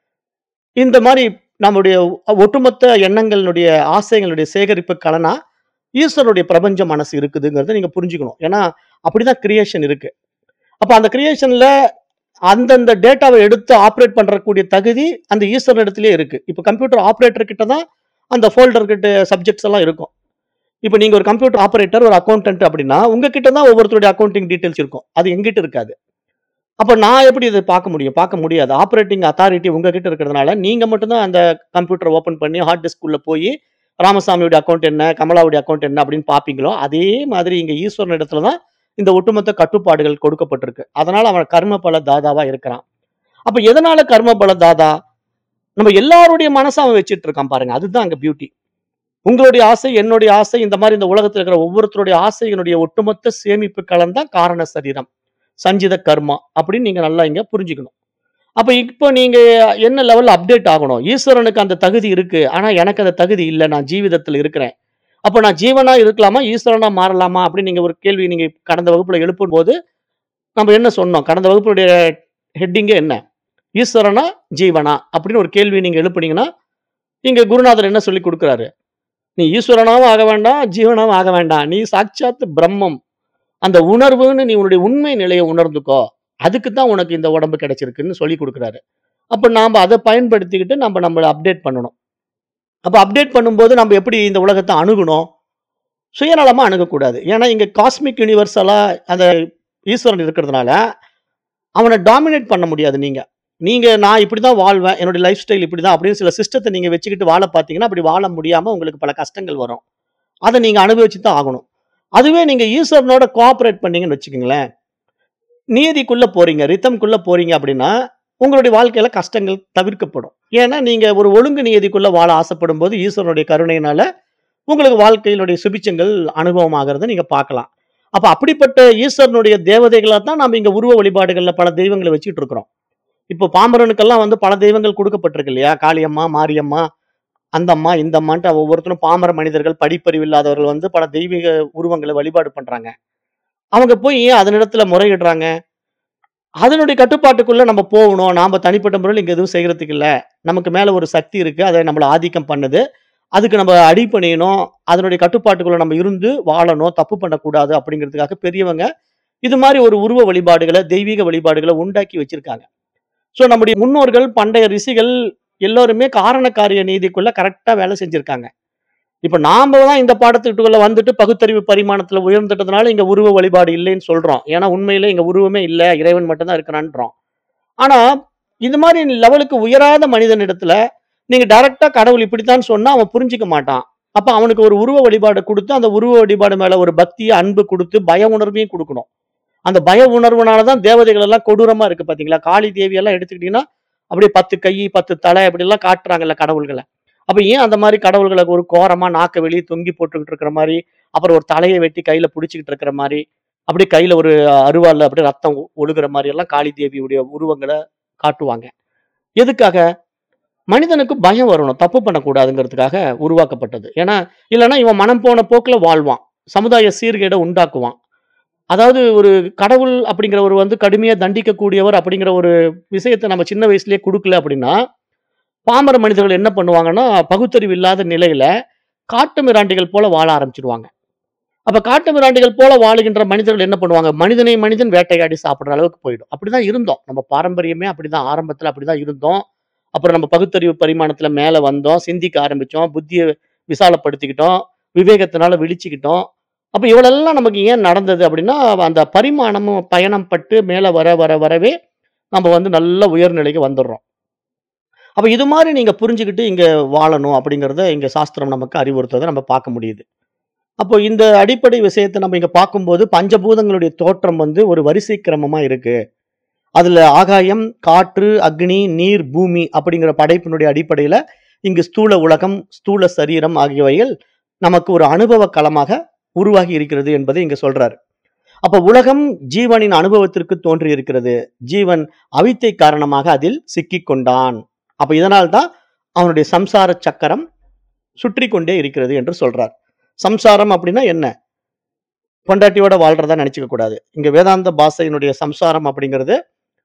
இந்த மாதிரி நம்முடைய ஒட்டுமொத்த எண்ணங்களுடைய ஆசைகளுடைய சேகரிப்பு கலனா ஈஸ்வரனுடைய பிரபஞ்ச மனசு இருக்குதுங்கிறத நீங்க புரிஞ்சுக்கணும் ஏன்னா அப்படிதான் கிரியேஷன் இருக்கு அப்ப அந்த கிரியேஷன்ல அந்தந்த டேட்டாவை எடுத்து ஆப்ரேட் பண்றக்கூடிய தகுதி அந்த ஈஸ்வரன் இடத்துலயே இருக்கு இப்போ கம்ப்யூட்டர் ஆப்ரேட்டர் கிட்ட தான் அந்த ஃபோல்டர் கிட்ட சப்ஜெக்ட்ஸ் எல்லாம் இருக்கும் இப்போ நீங்க ஒரு கம்ப்யூட்டர் ஆபரேட்டர் ஒரு அக்கௌண்டன்ட் அப்படின்னா உங்ககிட்ட தான் ஒவ்வொருத்தருடைய அக்கௌண்டிங் டீடைல்ஸ் இருக்கும் அது எங்கிட்ட இருக்காது அப்ப நான் எப்படி இதை பார்க்க முடியும் பார்க்க முடியாது ஆப்ரேட்டிங் அத்தாரிட்டி உங்ககிட்ட இருக்கிறதுனால நீங்க மட்டும்தான் அந்த கம்ப்யூட்டர் ஓபன் பண்ணி ஹார்ட் டிஸ்க் உள்ள போய் ராமசாமியோட அக்கௌண்ட் என்ன கமலாவுடைய அக்கௌண்ட் என்ன அப்படின்னு பார்ப்பீங்களோ அதே மாதிரி இங்க ஈஸ்வரன் இடத்துல தான் இந்த ஒட்டுமொத்த கட்டுப்பாடுகள் கொடுக்கப்பட்டிருக்கு அதனால அவன் கர்ம பல தாதாவா இருக்கிறான் அப்ப எதனால கர்ம பல தாதா நம்ம எல்லாருடைய மனசை அவன் வச்சிட்டு இருக்கான் பாருங்க அதுதான் அங்க பியூட்டி உங்களுடைய ஆசை என்னுடைய ஆசை இந்த மாதிரி இந்த உலகத்தில் இருக்கிற ஒவ்வொருத்தருடைய ஆசையினுடைய ஒட்டுமொத்த சேமிப்பு கலந்தான் காரண சரீரம் சஞ்சித கர்மா அப்படின்னு நீங்க நல்லா இங்க புரிஞ்சுக்கணும் அப்ப இப்போ நீங்க என்ன லெவல்ல அப்டேட் ஆகணும் ஈஸ்வரனுக்கு அந்த தகுதி இருக்கு ஆனா எனக்கு அந்த தகுதி இல்லை நான் ஜீவிதத்தில் இருக்கிறேன் அப்ப நான் ஜீவனா இருக்கலாமா ஈஸ்வரனா மாறலாமா அப்படின்னு நீங்க ஒரு கேள்வி நீங்க கடந்த வகுப்புல எழுப்பும் போது நம்ம என்ன சொன்னோம் கடந்த வகுப்புடைய ஹெட்டிங்கே என்ன ஈஸ்வரனா ஜீவனா அப்படின்னு ஒரு கேள்வி நீங்க எழுப்புனீங்கன்னா இங்க குருநாதர் என்ன சொல்லி கொடுக்குறாரு நீ ஈஸ்வரனாவும் ஆக வேண்டாம் ஜீவனாவும் ஆக வேண்டாம் நீ சாட்சாத் பிரம்மம் அந்த உணர்வுன்னு நீ உன்னுடைய உண்மை நிலையை உணர்ந்துக்கோ அதுக்கு தான் உனக்கு இந்த உடம்பு கிடைச்சிருக்குன்னு சொல்லி கொடுக்குறாரு அப்போ நாம் அதை பயன்படுத்திக்கிட்டு நம்ம நம்மளை அப்டேட் பண்ணணும் அப்போ அப்டேட் பண்ணும்போது நம்ம எப்படி இந்த உலகத்தை அணுகணும் சுயநலமாக அணுகக்கூடாது ஏன்னா இங்கே காஸ்மிக் யூனிவர்சலாக அந்த ஈஸ்வரன் இருக்கிறதுனால அவனை டாமினேட் பண்ண முடியாது நீங்கள் நீங்கள் நான் இப்படி தான் வாழ்வேன் என்னுடைய லைஃப் ஸ்டைல் இப்படி தான் அப்படின்னு சில சிஸ்டத்தை நீங்கள் வச்சுக்கிட்டு வாழ பார்த்தீங்கன்னா அப்படி வாழ முடியாமல் உங்களுக்கு பல கஷ்டங்கள் வரும் அதை நீங்கள் அனுபவிச்சு தான் ஆகணும் அதுவே நீங்கள் ஈஸ்வரனோட கோஆப்ரேட் பண்ணீங்கன்னு வச்சுக்கோங்களேன் நீதிக்குள்ள போறீங்க ரித்தம்குள்ள போறீங்க அப்படின்னா உங்களுடைய வாழ்க்கையில கஷ்டங்கள் தவிர்க்கப்படும் ஏன்னா நீங்க ஒரு ஒழுங்கு நியதிக்குள்ள வாழ ஆசைப்படும் போது ஈஸ்வரனுடைய கருணையினால உங்களுக்கு வாழ்க்கையினுடைய சுபிச்சங்கள் அனுபவமாகிறத நீங்க பார்க்கலாம் அப்ப அப்படிப்பட்ட ஈஸ்வரனுடைய தேவதைகளை தான் நம்ம இங்க உருவ வழிபாடுகள்ல பல தெய்வங்களை வச்சுட்டு இருக்கிறோம் இப்போ பாமரனுக்கெல்லாம் வந்து பல தெய்வங்கள் கொடுக்கப்பட்டிருக்கு இல்லையா காளியம்மா மாரியம்மா அந்த அம்மா இந்த அம்மான்ட்டு ஒவ்வொருத்தரும் பாமர மனிதர்கள் படிப்பறிவு இல்லாதவர்கள் வந்து பல தெய்வீக உருவங்களை வழிபாடு பண்றாங்க அவங்க போய் ஏன் அதனிடத்துல முறையிடுறாங்க அதனுடைய கட்டுப்பாட்டுக்குள்ள நம்ம போகணும் நாம தனிப்பட்ட முறையில் இங்க எதுவும் செய்யறதுக்கு இல்ல நமக்கு மேல ஒரு சக்தி இருக்கு அதை நம்மள ஆதிக்கம் பண்ணுது அதுக்கு நம்ம அடிபணியணும் அதனுடைய கட்டுப்பாட்டுக்குள்ள நம்ம இருந்து வாழணும் தப்பு பண்ணக்கூடாது அப்படிங்கிறதுக்காக பெரியவங்க இது மாதிரி ஒரு உருவ வழிபாடுகளை தெய்வீக வழிபாடுகளை உண்டாக்கி வச்சிருக்காங்க ஸோ நம்முடைய முன்னோர்கள் பண்டைய ரிஷிகள் எல்லோருமே காரண காரிய நீதிக்குள்ள கரெக்டாக வேலை செஞ்சிருக்காங்க இப்போ நாம தான் இந்த பாடத்திட்டுக்குள்ள வந்துட்டு பகுத்தறிவு பரிமாணத்துல உயர்ந்துட்டதுனால இங்க உருவ வழிபாடு இல்லைன்னு சொல்றோம் ஏன்னா உண்மையிலே இங்க உருவமே இல்லை இறைவன் மட்டும்தான் இருக்கிறான்றோம் ஆனா இது மாதிரி லெவலுக்கு உயராத மனிதனிடத்துல நீங்க டைரக்டா கடவுள் இப்படித்தான் சொன்னா அவன் புரிஞ்சுக்க மாட்டான் அப்ப அவனுக்கு ஒரு உருவ வழிபாடு கொடுத்து அந்த உருவ வழிபாடு மேல ஒரு பக்தியை அன்பு கொடுத்து பய உணர்வையும் கொடுக்கணும் அந்த பய உணர்வுனாலதான் தேவதைகள் எல்லாம் கொடூரமா இருக்கு பாத்தீங்களா காளி தேவி எல்லாம் எடுத்துக்கிட்டீங்கன்னா அப்படியே பத்து கை பத்து தலை இப்படி எல்லாம் காட்டுறாங்கல்ல கடவுள்களை அப்ப ஏன் அந்த மாதிரி கடவுள்களை ஒரு கோரமா நாக்க வெளியே தொங்கி போட்டுக்கிட்டு இருக்கிற மாதிரி அப்புறம் ஒரு தலையை வெட்டி கையில பிடிச்சிக்கிட்டு இருக்கிற மாதிரி அப்படி கையில ஒரு அருவாள்ல அப்படியே ரத்தம் ஒ- ஒழுகுற மாதிரி எல்லாம் காளி தேவியுடைய உருவங்களை காட்டுவாங்க எதுக்காக மனிதனுக்கு பயம் வரணும் தப்பு பண்ணக்கூடாதுங்கிறதுக்காக உருவாக்கப்பட்டது ஏன்னா இல்லைன்னா இவன் மனம் போன போக்குல வாழ்வான் சமுதாய சீர்கேடை உண்டாக்குவான் அதாவது ஒரு கடவுள் அப்படிங்கிறவர் வந்து கடுமையா தண்டிக்கக்கூடியவர் அப்படிங்கிற ஒரு விஷயத்தை நம்ம சின்ன வயசுலயே கொடுக்கல அப்படின்னா பாமர மனிதர்கள் என்ன பண்ணுவாங்கன்னா பகுத்தறிவு இல்லாத நிலையில காட்டு மிராண்டிகள் போல வாழ ஆரம்பிச்சிடுவாங்க அப்ப காட்டு மிராண்டிகள் போல வாழுகின்ற மனிதர்கள் என்ன பண்ணுவாங்க மனிதனை மனிதன் வேட்டையாடி சாப்பிடுற அளவுக்கு போயிடும் அப்படிதான் இருந்தோம் நம்ம பாரம்பரியமே அப்படிதான் ஆரம்பத்துல அப்படிதான் இருந்தோம் அப்புறம் நம்ம பகுத்தறிவு பரிமாணத்துல மேல வந்தோம் சிந்திக்க ஆரம்பிச்சோம் புத்தியை விசாலப்படுத்திக்கிட்டோம் விவேகத்தினால விழிச்சுக்கிட்டோம் அப்ப இவ்வளெல்லாம் நமக்கு ஏன் நடந்தது அப்படின்னா அந்த பரிமாணமும் பயணம் பட்டு மேல வர வர வரவே நம்ம வந்து நல்ல உயர்நிலைக்கு வந்துடுறோம் அப்ப இது மாதிரி நீங்க புரிஞ்சுக்கிட்டு இங்க வாழணும் அப்படிங்கறத இங்க சாஸ்திரம் நமக்கு அறிவுறுத்ததை நம்ம பார்க்க முடியுது அப்போ இந்த அடிப்படை விஷயத்தை நம்ம இங்க பார்க்கும்போது பஞ்சபூதங்களுடைய தோற்றம் வந்து ஒரு வரிசை கிரமமா இருக்கு அதுல ஆகாயம் காற்று அக்னி நீர் பூமி அப்படிங்கிற படைப்பினுடைய அடிப்படையில இங்கு ஸ்தூல உலகம் ஸ்தூல சரீரம் ஆகியவைகள் நமக்கு ஒரு அனுபவ களமாக உருவாகி இருக்கிறது என்பதை இங்க சொல்றாரு அப்ப உலகம் ஜீவனின் அனுபவத்திற்கு தோன்றி இருக்கிறது ஜீவன் அவித்தை காரணமாக அதில் சிக்கிக் கொண்டான் அப்ப இதனால்தான் அவனுடைய சம்சார சக்கரம் சுற்றி கொண்டே இருக்கிறது என்று சொல்றார் சம்சாரம் அப்படின்னா என்ன பொண்டாட்டியோட வாழ்றதா நினைச்சுக்க கூடாது இங்க வேதாந்த பாஷையினுடைய சம்சாரம் அப்படிங்கிறது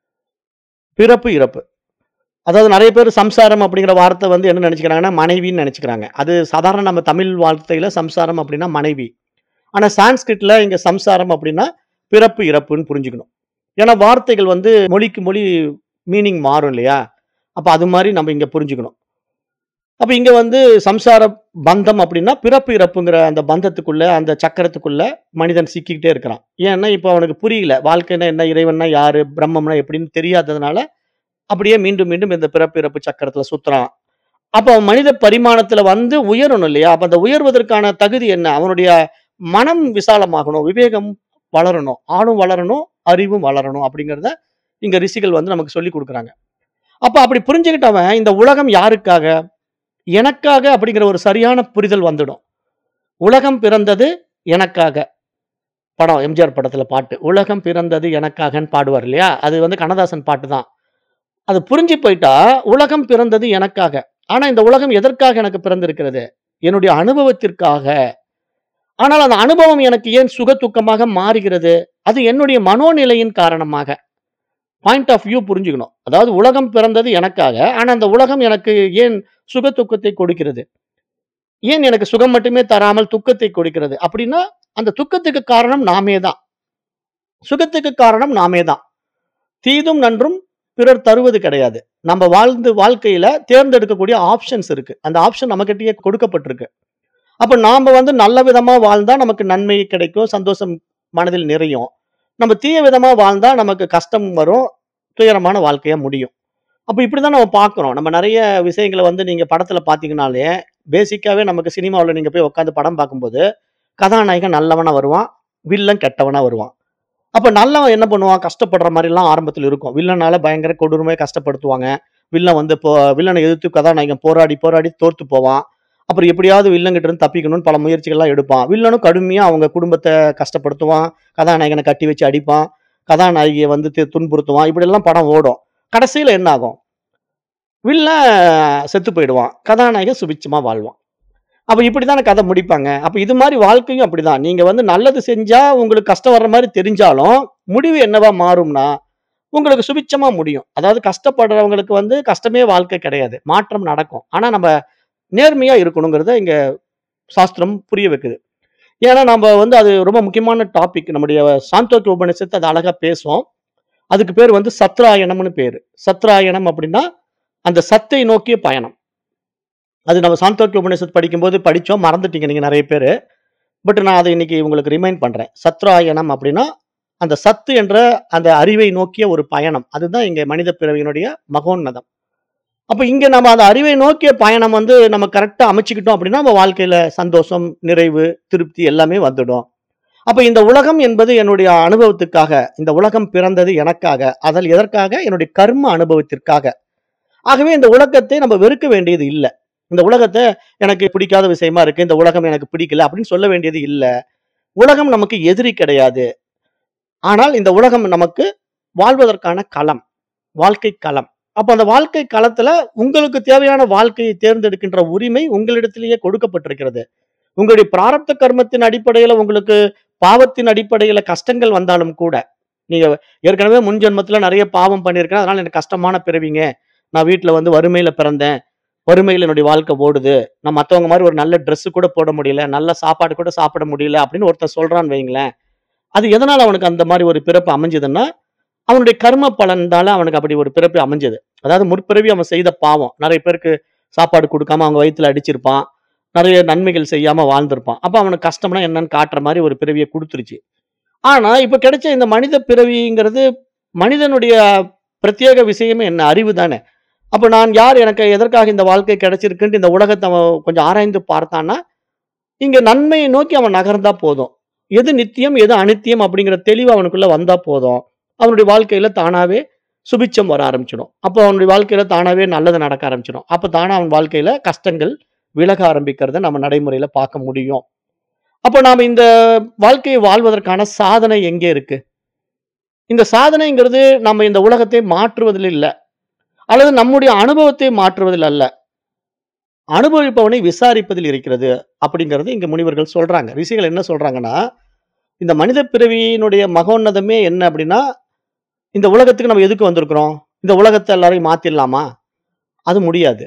பிறப்பு இறப்பு அதாவது நிறைய பேர் சம்சாரம் அப்படிங்கிற வார்த்தை வந்து என்ன நினைச்சுக்கிறாங்கன்னா மனைவின்னு நினைச்சுக்கிறாங்க அது சாதாரண நம்ம தமிழ் வார்த்தையில சம்சாரம் அப்படின்னா மனைவி ஆனா சான்ஸ்கிரிட்ல இங்க சம்சாரம் அப்படின்னா பிறப்பு இறப்புன்னு புரிஞ்சுக்கணும் ஏன்னா வார்த்தைகள் வந்து மொழிக்கு மொழி மீனிங் மாறும் இல்லையா அப்ப அது மாதிரி நம்ம இங்க புரிஞ்சுக்கணும் அப்ப இங்க வந்து சம்சார பந்தம் அப்படின்னா பிறப்பு இறப்புங்கிற அந்த பந்தத்துக்குள்ள அந்த சக்கரத்துக்குள்ள மனிதன் சிக்கிக்கிட்டே இருக்கிறான் ஏன்னா இப்ப அவனுக்கு புரியல வாழ்க்கைன்னா என்ன இறைவன்னா யாரு பிரம்மம்னா எப்படின்னு தெரியாததுனால அப்படியே மீண்டும் மீண்டும் இந்த பிறப்பு இறப்பு சக்கரத்துல சுத்துறான் அப்ப அவன் மனித பரிமாணத்துல வந்து உயரணும் இல்லையா அப்ப அந்த உயர்வதற்கான தகுதி என்ன அவனுடைய மனம் விசாலமாகணும் விவேகம் வளரணும் ஆணும் வளரணும் அறிவும் வளரணும் அப்படிங்கிறத இங்க ரிஷிகள் வந்து நமக்கு சொல்லி கொடுக்குறாங்க அப்ப அப்படி புரிஞ்சுக்கிட்டவன் இந்த உலகம் யாருக்காக எனக்காக அப்படிங்கிற ஒரு சரியான புரிதல் வந்துடும் உலகம் பிறந்தது எனக்காக படம் எம்ஜிஆர் படத்துல பாட்டு உலகம் பிறந்தது எனக்காகன்னு பாடுவார் இல்லையா அது வந்து கண்ணதாசன் பாட்டு தான் அது புரிஞ்சு போயிட்டா உலகம் பிறந்தது எனக்காக ஆனா இந்த உலகம் எதற்காக எனக்கு பிறந்திருக்கிறது என்னுடைய அனுபவத்திற்காக ஆனால் அந்த அனுபவம் எனக்கு ஏன் சுக துக்கமாக மாறுகிறது அது என்னுடைய மனோநிலையின் காரணமாக பாயிண்ட் ஆஃப் வியூ புரிஞ்சுக்கணும் அதாவது உலகம் பிறந்தது எனக்காக ஆனா அந்த உலகம் எனக்கு ஏன் சுக துக்கத்தை கொடுக்கிறது ஏன் எனக்கு சுகம் மட்டுமே தராமல் துக்கத்தை கொடுக்கிறது அப்படின்னா அந்த துக்கத்துக்கு காரணம் நாமே தான் சுகத்துக்கு காரணம் நாமே தான் தீதும் நன்றும் பிறர் தருவது கிடையாது நம்ம வாழ்ந்து வாழ்க்கையில தேர்ந்தெடுக்கக்கூடிய ஆப்ஷன்ஸ் இருக்கு அந்த ஆப்ஷன் நம்மகிட்டயே கொடுக்கப்பட்டிருக்கு அப்ப நாம வந்து நல்ல விதமா வாழ்ந்தா நமக்கு நன்மை கிடைக்கும் சந்தோஷம் மனதில் நிறையும் நம்ம தீய விதமா வாழ்ந்தா நமக்கு கஷ்டம் வரும் துயரமான வாழ்க்கையா முடியும் அப்ப இப்படிதான் நம்ம பார்க்கிறோம் நம்ம நிறைய விஷயங்களை வந்து நீங்க படத்துல பாத்தீங்கன்னாலே பேசிக்காவே நமக்கு சினிமாவில் நீங்க போய் உட்காந்து படம் பார்க்கும்போது கதாநாயகன் நல்லவனா வருவான் வில்லன் கெட்டவனா வருவான் அப்ப நல்லவன் என்ன பண்ணுவான் கஷ்டப்படுற மாதிரி எல்லாம் ஆரம்பத்தில் இருக்கும் வில்லனால பயங்கர கொடூரமையா கஷ்டப்படுத்துவாங்க வில்லன் வந்து இப்போ வில்லனை எதிர்த்து கதாநாயகன் போராடி போராடி தோர்த்து போவான் அப்புறம் எப்படியாவது வில்லங்கிட்ட இருந்து தப்பிக்கணும்னு பல முயற்சிகள்லாம் எடுப்பான் வில்லனும் கடுமையா அவங்க குடும்பத்தை கஷ்டப்படுத்துவான் கதாநாயகனை கட்டி வச்சு அடிப்பான் கதாநாயகியை வந்து தி- துன்புறுத்துவான் இப்படி எல்லாம் படம் ஓடும் கடைசியில என்ன ஆகும் வில்லன் செத்து போயிடுவான் கதாநாயகன் சுபிச்சமா வாழ்வான் அப்ப இப்படித்தானே கதை முடிப்பாங்க அப்ப இது மாதிரி வாழ்க்கையும் அப்படிதான் நீங்க வந்து நல்லது செஞ்சா உங்களுக்கு கஷ்டம் வர்ற மாதிரி தெரிஞ்சாலும் முடிவு என்னவா மாறும்னா உங்களுக்கு சுபிச்சமா முடியும் அதாவது கஷ்டப்படுறவங்களுக்கு வந்து கஷ்டமே வாழ்க்கை கிடையாது மாற்றம் நடக்கும் ஆனா நம்ம நேர்மையா இருக்கணுங்கிறத இங்க சாஸ்திரம் புரிய வைக்குது ஏன்னா நம்ம வந்து அது ரொம்ப முக்கியமான டாபிக் நம்முடைய சாந்தோக்கிய உபநிஷத்து அது அழகா பேசும் அதுக்கு பேர் வந்து சத்ராயணம்னு பேரு சத்ராயணம் அப்படின்னா அந்த சத்தை நோக்கிய பயணம் அது நம்ம சாந்தோக்கிய உபநிஷத்து படிக்கும்போது படிச்சோம் மறந்துட்டீங்க நீங்க நிறைய பேர் பட் நான் அதை இன்னைக்கு உங்களுக்கு ரிமைண்ட் பண்றேன் சத்ராயணம் அப்படின்னா அந்த சத்து என்ற அந்த அறிவை நோக்கிய ஒரு பயணம் அதுதான் இங்க மனித பிறவியினுடைய மகோன்னதம் அப்ப இங்க நம்ம அந்த அறிவை நோக்கிய பயணம் வந்து நம்ம கரெக்டா அமைச்சுக்கிட்டோம் அப்படின்னா நம்ம வாழ்க்கையில சந்தோஷம் நிறைவு திருப்தி எல்லாமே வந்துடும் அப்ப இந்த உலகம் என்பது என்னுடைய அனுபவத்துக்காக இந்த உலகம் பிறந்தது எனக்காக அதில் எதற்காக என்னுடைய கர்ம அனுபவத்திற்காக ஆகவே இந்த உலகத்தை நம்ம வெறுக்க வேண்டியது இல்லை இந்த உலகத்தை எனக்கு பிடிக்காத விஷயமா இருக்கு இந்த உலகம் எனக்கு பிடிக்கல அப்படின்னு சொல்ல வேண்டியது இல்லை உலகம் நமக்கு எதிரி கிடையாது ஆனால் இந்த உலகம் நமக்கு வாழ்வதற்கான களம் வாழ்க்கை களம் அப்ப அந்த வாழ்க்கை களத்துல உங்களுக்கு தேவையான வாழ்க்கையை தேர்ந்தெடுக்கின்ற உரிமை உங்களிடத்திலேயே கொடுக்கப்பட்டிருக்கிறது உங்களுடைய பிராரப்த கர்மத்தின் அடிப்படையில உங்களுக்கு பாவத்தின் அடிப்படையில கஷ்டங்கள் வந்தாலும் கூட நீங்க ஏற்கனவே முன் ஜென்மத்துல நிறைய பாவம் பண்ணியிருக்கேன் அதனால எனக்கு கஷ்டமான பிறவிங்க நான் வீட்டுல வந்து வறுமையில பிறந்தேன் வறுமையில் என்னுடைய வாழ்க்கை ஓடுது நான் மத்தவங்க மாதிரி ஒரு நல்ல Dress கூட போட முடியல நல்ல சாப்பாடு கூட சாப்பிட முடியல அப்படின்னு ஒருத்தன் சொல்றான்னு வைங்களேன் அது எதனால அவனுக்கு அந்த மாதிரி ஒரு பிறப்பு அமைஞ்சதுன்னா அவனுடைய கர்ம பலன்தால அவனுக்கு அப்படி ஒரு பிறப்பு அமைஞ்சது அதாவது முற்பிறவி அவன் செய்த பாவம் நிறைய பேருக்கு சாப்பாடு கொடுக்காம அவங்க வயித்துல அடிச்சிருப்பான் நிறைய நன்மைகள் செய்யாம வாழ்ந்திருப்பான் அப்ப அவனுக்கு கஷ்டம்னா என்னன்னு காட்டுற மாதிரி ஒரு பிறவியை கொடுத்துருச்சு ஆனா இப்ப கிடைச்ச இந்த மனித பிறவிங்கிறது மனிதனுடைய பிரத்யேக விஷயமே என்ன அறிவு தானே அப்ப நான் யார் எனக்கு எதற்காக இந்த வாழ்க்கை கிடைச்சிருக்குன்ட்டு இந்த உலகத்தை அவன் கொஞ்சம் ஆராய்ந்து பார்த்தான்னா இங்க நன்மையை நோக்கி அவன் நகர்ந்தா போதும் எது நித்தியம் எது அனித்தியம் அப்படிங்கிற தெளிவு அவனுக்குள்ள வந்தா போதும் அவனுடைய வாழ்க்கையில தானாவே சுபிச்சம் வர ஆரம்பிச்சிடும் அப்போ அவனுடைய வாழ்க்கையில தானாவே நல்லது நடக்க ஆரம்பிச்சிடும் அப்ப தானா அவன் வாழ்க்கையில கஷ்டங்கள் விலக ஆரம்பிக்கிறத நம்ம நடைமுறையில பார்க்க முடியும் அப்போ நாம இந்த வாழ்க்கையை வாழ்வதற்கான சாதனை எங்கே இருக்கு இந்த சாதனைங்கிறது நம்ம இந்த உலகத்தை மாற்றுவதில் இல்லை அல்லது நம்முடைய அனுபவத்தை மாற்றுவதில் அல்ல அனுபவிப்பவனை விசாரிப்பதில் இருக்கிறது அப்படிங்கிறது இங்க முனிவர்கள் சொல்றாங்க ரிஷிகள் என்ன சொல்றாங்கன்னா இந்த மனித பிறவியினுடைய மகோன்னதமே என்ன அப்படின்னா இந்த உலகத்துக்கு நம்ம எதுக்கு வந்திருக்கிறோம் இந்த உலகத்தை எல்லாரையும் மாத்திடலாமா அது முடியாது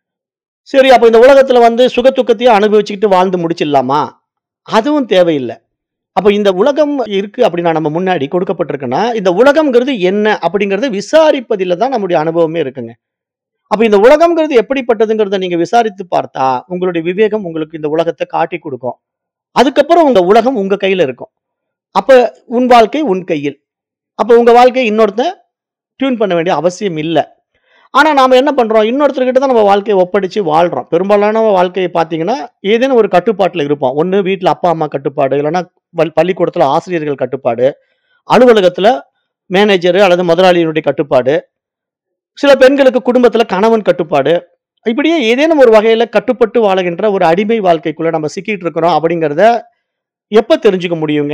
சரி அப்ப இந்த உலகத்துல வந்து சுக துக்கத்தையும் அனுபவிச்சுக்கிட்டு வாழ்ந்து முடிச்சிடலாமா அதுவும் தேவையில்லை அப்ப இந்த உலகம் இருக்கு அப்படின்னா நம்ம முன்னாடி கொடுக்கப்பட்டிருக்குன்னா இந்த உலகம்ங்கிறது என்ன அப்படிங்கறத விசாரிப்பதில் தான் நம்முடைய அனுபவமே இருக்குங்க அப்ப இந்த உலகம்ங்கிறது எப்படிப்பட்டதுங்கிறத நீங்க விசாரித்து பார்த்தா உங்களுடைய விவேகம் உங்களுக்கு இந்த உலகத்தை காட்டி கொடுக்கும் அதுக்கப்புறம் உங்க உலகம் உங்க கையில இருக்கும் அப்ப உன் வாழ்க்கை உன் கையில் அப்ப உங்க வாழ்க்கையை இன்னொருத்தன் டியூன் பண்ண வேண்டிய அவசியம் இல்லை ஆனா நாம என்ன பண்றோம் இன்னொருத்தர்கிட்ட தான் நம்ம வாழ்க்கையை ஒப்படைச்சு வாழ்றோம் பெரும்பாலான வாழ்க்கையை பார்த்தீங்கன்னா ஏதேனும் ஒரு கட்டுப்பாட்டுல இருப்போம் ஒண்ணு வீட்ல அப்பா அம்மா கட்டுப்பாடு இல்லைன்னா பள்- பள்ளிக்கூடத்துல ஆசிரியர்கள் கட்டுப்பாடு அலுவலகத்துல மேனேஜர் அல்லது முதலாளியினுடைய கட்டுப்பாடு சில பெண்களுக்கு குடும்பத்துல கணவன் கட்டுப்பாடு இப்படியே ஏதேனும் ஒரு வகையில கட்டுப்பட்டு வாழுகின்ற ஒரு அடிமை வாழ்க்கைக்குள்ள நம்ம சிக்கிட்டு இருக்கிறோம் அப்படிங்கிறத எப்ப தெரிஞ்சுக்க முடியுங்க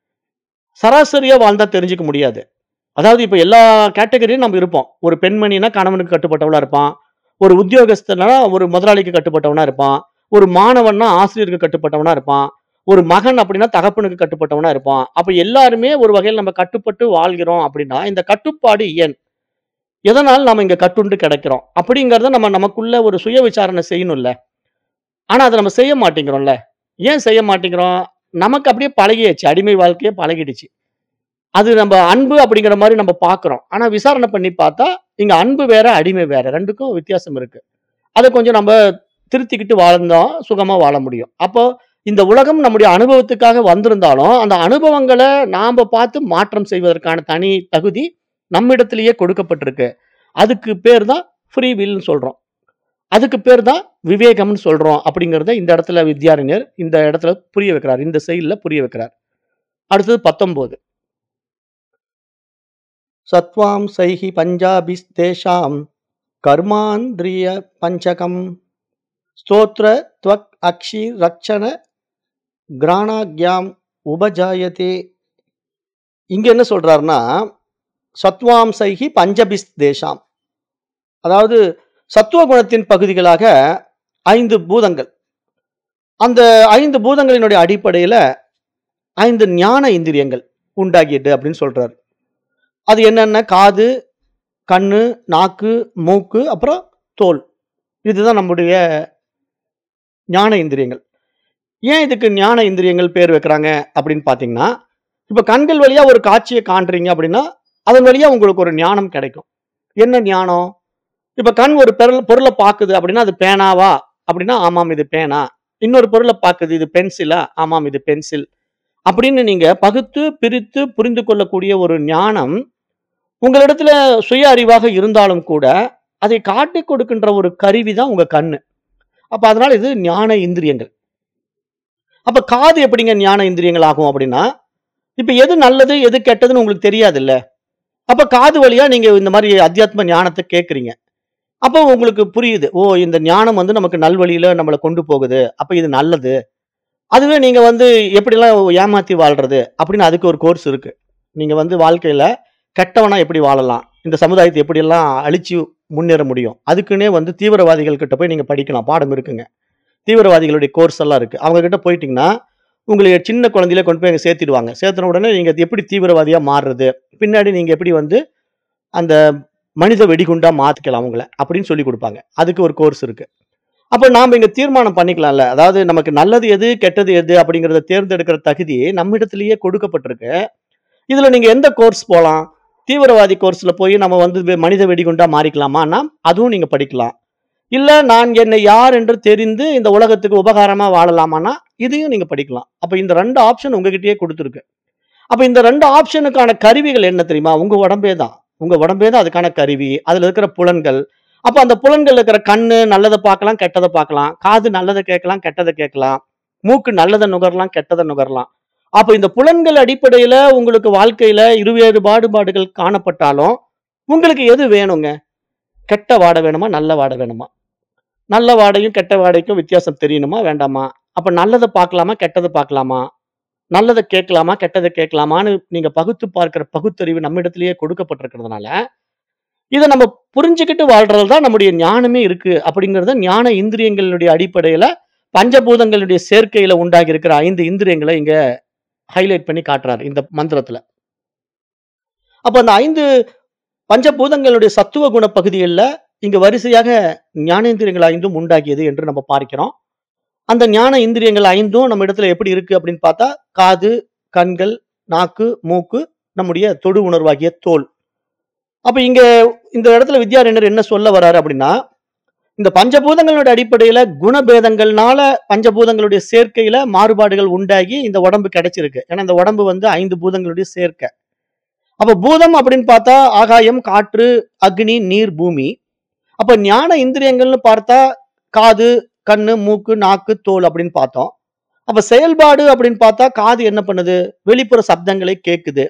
சராசரியா வாழ்ந்தா தெரிஞ்சுக்க முடியாது அதாவது இப்ப எல்லா கேட்டகரியும் நம்ம இருப்போம் ஒரு பெண்மணினா கணவனுக்கு கட்டுப்பட்டவளா இருப்பான் ஒரு உத்தியோகஸ்தனா ஒரு முதலாளிக்கு கட்டுப்பட்டவனா இருப்பான் ஒரு மாணவன்னா ஆசிரியருக்கு கட்டுப்பட்டவனா இருப்பான் ஒரு மகன் அப்படின்னா தகப்பனுக்கு கட்டுப்பட்டவனா இருப்பான் அப்ப எல்லாருமே ஒரு வகையில் நம்ம கட்டுப்பட்டு வாழ்கிறோம் அப்படின்னா இந்த கட்டுப்பாடு ஏன் எதனால் நம்ம இங்க கட்டுண்டு கிடைக்கிறோம் அப்படிங்கறத நம்ம நமக்குள்ள ஒரு சுய விசாரணை செய்யணும்ல ஆனா அதை நம்ம செய்ய மாட்டேங்கிறோம்ல ஏன் செய்ய மாட்டேங்கிறோம் நமக்கு அப்படியே பழகியாச்சு அடிமை வாழ்க்கையே பழகிடுச்சு அது நம்ம அன்பு அப்படிங்கிற மாதிரி நம்ம பார்க்கிறோம் ஆனா விசாரணை பண்ணி பார்த்தா இங்க அன்பு வேற அடிமை வேற ரெண்டுக்கும் வித்தியாசம் இருக்கு அதை கொஞ்சம் நம்ம திருத்திக்கிட்டு வாழ்ந்தோம் சுகமா வாழ முடியும் அப்போ இந்த உலகம் நம்முடைய அனுபவத்துக்காக வந்திருந்தாலும் அந்த அனுபவங்களை நாம பார்த்து மாற்றம் செய்வதற்கான தனி தகுதி நம்மிடத்திலேயே கொடுக்கப்பட்டிருக்கு அதுக்கு பேர் தான் ஃப்ரீ வில்னு சொல்றோம் அதுக்கு பேர் தான் விவேகம்னு சொல்றோம் அப்படிங்கறத இந்த இடத்துல வித்யாரண்யர் இந்த இடத்துல புரிய வைக்கிறார் இந்த செயல்ல புரிய வைக்கிறார் அடுத்தது பத்தொன்பது சத்வாம் சைஹி பஞ்சாபிஸ்தேஷாம் கர்மாந்திரிய பஞ்சகம் ஸ்தோத்ர त्वक् அக்ஷி ரக்ஷண கிராணாக்யாம் உபஜாயதே இங்க என்ன சொல்றாருன்னா சத்வாம் சைஹி பஞ்சபிஸ் தேஷாம் அதாவது சத்துவ குணத்தின் பகுதிகளாக ஐந்து பூதங்கள் அந்த ஐந்து பூதங்களினுடைய அடிப்படையில ஐந்து ஞான இந்திரியங்கள் உண்டாகிட்டு அப்படின்னு சொல்றாரு அது என்னென்ன காது கண்ணு நாக்கு மூக்கு அப்புறம் தோல் இதுதான் நம்முடைய ஞான இந்திரியங்கள் ஏன் இதுக்கு ஞான இந்திரியங்கள் பேர் வைக்கிறாங்க அப்படின்னு பார்த்தீங்கன்னா இப்போ கண்கள் வழியா ஒரு காட்சியை காண்றீங்க அப்படின்னா அதன் வழியா உங்களுக்கு ஒரு ஞானம் கிடைக்கும் என்ன ஞானம் இப்போ கண் ஒரு பொருள் பொருளை பார்க்குது அப்படின்னா அது பேனாவா அப்படின்னா ஆமாம் இது பேனா இன்னொரு பொருளை பார்க்குது இது பென்சிலா ஆமாம் இது பென்சில் அப்படின்னு நீங்க பகுத்து பிரித்து புரிந்து கொள்ளக்கூடிய ஒரு ஞானம் உங்களிடத்துல சுய அறிவாக இருந்தாலும் கூட அதை காட்டி கொடுக்கின்ற ஒரு கருவி தான் உங்க கண்ணு அப்ப அதனால இது ஞான இந்திரியங்கள் அப்ப காது எப்படிங்க ஞான இந்திரியங்கள் ஆகும் அப்படின்னா இப்ப எது நல்லது எது கெட்டதுன்னு உங்களுக்கு தெரியாது இல்ல அப்ப காது வழியா நீங்க இந்த மாதிரி அத்தியாத்ம ஞானத்தை கேட்குறீங்க அப்போ உங்களுக்கு புரியுது ஓ இந்த ஞானம் வந்து நமக்கு நல்வழியில நம்மளை கொண்டு போகுது அப்ப இது நல்லது அதுவே நீங்க வந்து எப்படிலாம் ஏமாத்தி வாழ்றது அப்படின்னு அதுக்கு ஒரு கோர்ஸ் இருக்கு நீங்க வந்து வாழ்க்கையில கெட்டவனா எப்படி வாழலாம் இந்த சமுதாயத்தை எப்படியெல்லாம் அழிச்சு முன்னேற முடியும் அதுக்குன்னே வந்து தீவிரவாதிகள் கிட்ட போய் நீங்க படிக்கலாம் பாடம் இருக்குங்க தீவிரவாதிகளுடைய கோர்ஸ் எல்லாம் இருக்கு அவங்க கிட்ட போயிட்டீங்கன்னா உங்களை சின்ன குழந்தையில கொண்டு போய் அங்க சேர்த்திடுவாங்க சேர்த்துன உடனே நீங்க எப்படி தீவிரவாதியா மாறுறது பின்னாடி நீங்க எப்படி வந்து அந்த மனித வெடிகுண்டா மாத்திக்கலாம் உங்களை அப்படின்னு சொல்லி கொடுப்பாங்க அதுக்கு ஒரு கோர்ஸ் இருக்கு அப்ப நாம இங்க தீர்மானம் பண்ணிக்கலாம்ல அதாவது நமக்கு நல்லது எது கெட்டது எது அப்படிங்கறத தேர்ந்தெடுக்கிற தகுதி நம்மிடத்திலேயே கொடுக்கப்பட்டிருக்கு இதுல நீங்க எந்த கோர்ஸ் போலாம் தீவிரவாதி கோர்ஸ்ல போய் நம்ம வந்து வெ- மனித வெடிகுண்டா மாறிக்கலாமான்னா அதுவும் நீங்க படிக்கலாம் இல்ல நான் என்னை யார் என்று தெரிந்து இந்த உலகத்துக்கு உபகாரமா வாழலாமான்னா இதையும் நீங்க படிக்கலாம் அப்ப இந்த ரெண்டு ஆப்ஷன் உங்ககிட்டயே கொடுத்துருக்கு அப்ப இந்த ரெண்டு ஆப்ஷனுக்கான கருவிகள் என்ன தெரியுமா உங்க உடம்பே தான் உங்க உடம்பே தான் அதுக்கான கருவி அதுல இருக்கிற புலன்கள் அப்ப அந்த புலன்கள் இருக்கிற கண்ணு நல்லதை பார்க்கலாம் கெட்டதை பார்க்கலாம் காது நல்லதை கேட்கலாம் கெட்டதை கேட்கலாம் மூக்கு நல்லதை நுகரலாம் கெட்டதை நுகரலாம் அப்ப இந்த புலன்கள் அடிப்படையில உங்களுக்கு வாழ்க்கையில இருவேறு பாடுபாடுகள் காணப்பட்டாலும் உங்களுக்கு எது வேணுங்க கெட்ட வாடை வேணுமா நல்ல வாடை வேணுமா நல்ல வாடையும் கெட்ட வாடைக்கும் வித்தியாசம் தெரியணுமா வேண்டாமா அப்ப நல்லதை பார்க்கலாமா கெட்டதை பார்க்கலாமா நல்லதை கேட்கலாமா கெட்டதை கேட்கலாமான்னு நீங்க பகுத்து பார்க்கிற பகுத்தறிவு நம்மிடத்திலேயே கொடுக்கப்பட்டிருக்கிறதுனால இதை நம்ம புரிஞ்சுக்கிட்டு வாழ்றது தான் நம்முடைய ஞானமே இருக்கு அப்படிங்கறத ஞான இந்திரியங்களுடைய அடிப்படையில பஞ்சபூதங்களுடைய சேர்க்கையில உண்டாகி இருக்கிற ஐந்து இந்திரியங்களை இங்க ஹைலைட் பண்ணி காட்டுறாரு இந்த மந்திரத்துல அப்ப அந்த ஐந்து பஞ்சபூதங்களுடைய சத்துவ குண பகுதிகளில் இங்க வரிசையாக ஞானேந்திரியங்கள் ஐந்தும் உண்டாகியது என்று நம்ம பார்க்கிறோம் அந்த ஞான இந்திரியங்கள் ஐந்தும் நம்ம இடத்துல எப்படி இருக்கு அப்படின்னு பார்த்தா காது கண்கள் நாக்கு மூக்கு நம்முடைய தொடு உணர்வாகிய தோல் அப்ப இங்க இந்த இடத்துல வித்யாரண்யர் என்ன சொல்ல வராரு அப்படின்னா இந்த பஞ்சபூதங்களுடைய அடிப்படையில குணபேதங்கள்னால பஞ்சபூதங்களுடைய சேர்க்கையில மாறுபாடுகள் உண்டாகி இந்த உடம்பு கிடைச்சிருக்கு ஏன்னா இந்த உடம்பு வந்து ஐந்து பூதங்களுடைய சேர்க்கை அப்ப பூதம் அப்படின்னு பார்த்தா ஆகாயம் காற்று அக்னி நீர் பூமி அப்ப ஞான இந்திரியங்கள்னு பார்த்தா காது கண்ணு மூக்கு நாக்கு தோல் அப்படின்னு பார்த்தோம் அப்ப செயல்பாடு அப்படின்னு பார்த்தா காது என்ன பண்ணுது வெளிப்புற சப்தங்களை கேட்குது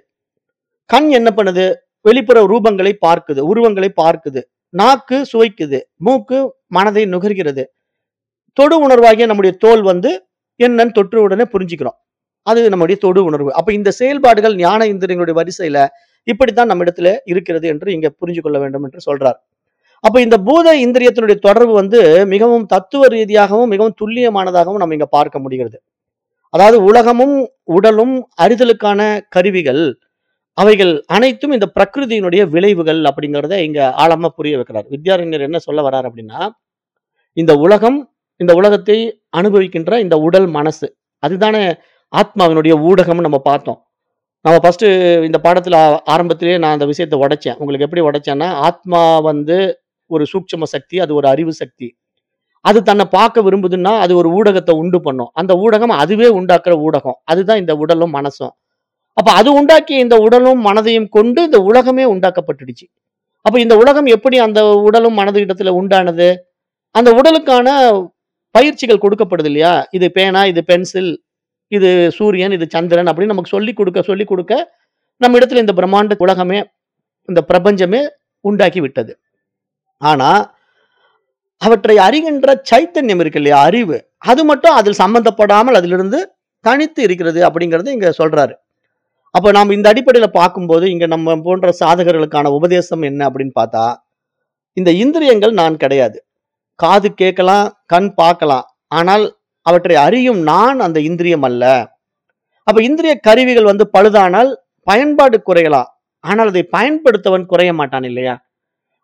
கண் என்ன பண்ணுது வெளிப்புற ரூபங்களை பார்க்குது உருவங்களை பார்க்குது நாக்கு சுவைக்குது மூக்கு மனதை நுகர்கிறது தொடு உணர்வாகிய நம்முடைய தோல் வந்து என்னன்னு தொற்று உடனே புரிஞ்சுக்கிறோம் அது நம்முடைய தொடு உணர்வு அப்ப இந்த செயல்பாடுகள் ஞான இந்திரியங்களுடைய வரிசையில இப்படித்தான் நம்மிடத்துல இருக்கிறது என்று இங்க புரிஞ்சு கொள்ள வேண்டும் என்று சொல்றார் அப்ப இந்த பூத இந்திரியத்தினுடைய தொடர்பு வந்து மிகவும் தத்துவ ரீதியாகவும் மிகவும் துல்லியமானதாகவும் நம்ம இங்க பார்க்க முடிகிறது அதாவது உலகமும் உடலும் அறிதலுக்கான கருவிகள் அவைகள் அனைத்தும் இந்த பிரகிருதியினுடைய விளைவுகள் அப்படிங்கறத இங்க ஆழமா புரிய வைக்கிறார் வித்யாரண்யர் என்ன சொல்ல வர்றார் அப்படின்னா இந்த உலகம் இந்த உலகத்தை அனுபவிக்கின்ற இந்த உடல் மனசு அதுதானே ஆத்மாவினுடைய ஊடகம்னு நம்ம பார்த்தோம் நம்ம ஃபர்ஸ்ட் இந்த பாடத்துல ஆ- ஆரம்பத்திலேயே நான் அந்த விஷயத்தை உடைச்சேன் உங்களுக்கு எப்படி உடைச்சேன்னா ஆத்மா வந்து ஒரு சூட்சும சக்தி அது ஒரு அறிவு சக்தி அது தன்னை பார்க்க விரும்புதுன்னா அது ஒரு ஊடகத்தை உண்டு பண்ணும் அந்த ஊடகம் அதுவே உண்டாக்குற ஊடகம் அதுதான் இந்த உடலும் மனசும் அப்ப அது உண்டாக்கிய இந்த உடலும் மனதையும் கொண்டு இந்த உலகமே உண்டாக்கப்பட்டுடுச்சு அப்ப இந்த உலகம் எப்படி அந்த உடலும் மனது இடத்துல உண்டானது அந்த உடலுக்கான பயிற்சிகள் கொடுக்கப்படுது இல்லையா இது பேனா இது பென்சில் இது சூரியன் இது சந்திரன் அப்படின்னு நமக்கு சொல்லி கொடுக்க சொல்லி கொடுக்க நம்ம இடத்துல இந்த பிரம்மாண்ட உலகமே இந்த பிரபஞ்சமே உண்டாக்கி விட்டது ஆனா அவற்றை அறிகின்ற சைத்தன்யம் இருக்கு இல்லையா அறிவு அது மட்டும் அதில் சம்பந்தப்படாமல் அதிலிருந்து தனித்து இருக்கிறது அப்படிங்கறது இங்க சொல்றாரு அப்ப நாம் இந்த அடிப்படையில பார்க்கும்போது இங்க நம்ம போன்ற சாதகர்களுக்கான உபதேசம் என்ன அப்படின்னு பார்த்தா இந்த இந்திரியங்கள் நான் கிடையாது காது கேட்கலாம் கண் பார்க்கலாம் ஆனால் அவற்றை அறியும் நான் அந்த இந்திரியம் அல்ல அப்ப இந்திரிய கருவிகள் வந்து பழுதானால் பயன்பாடு குறையலாம் ஆனால் அதை பயன்படுத்தவன் குறைய மாட்டான் இல்லையா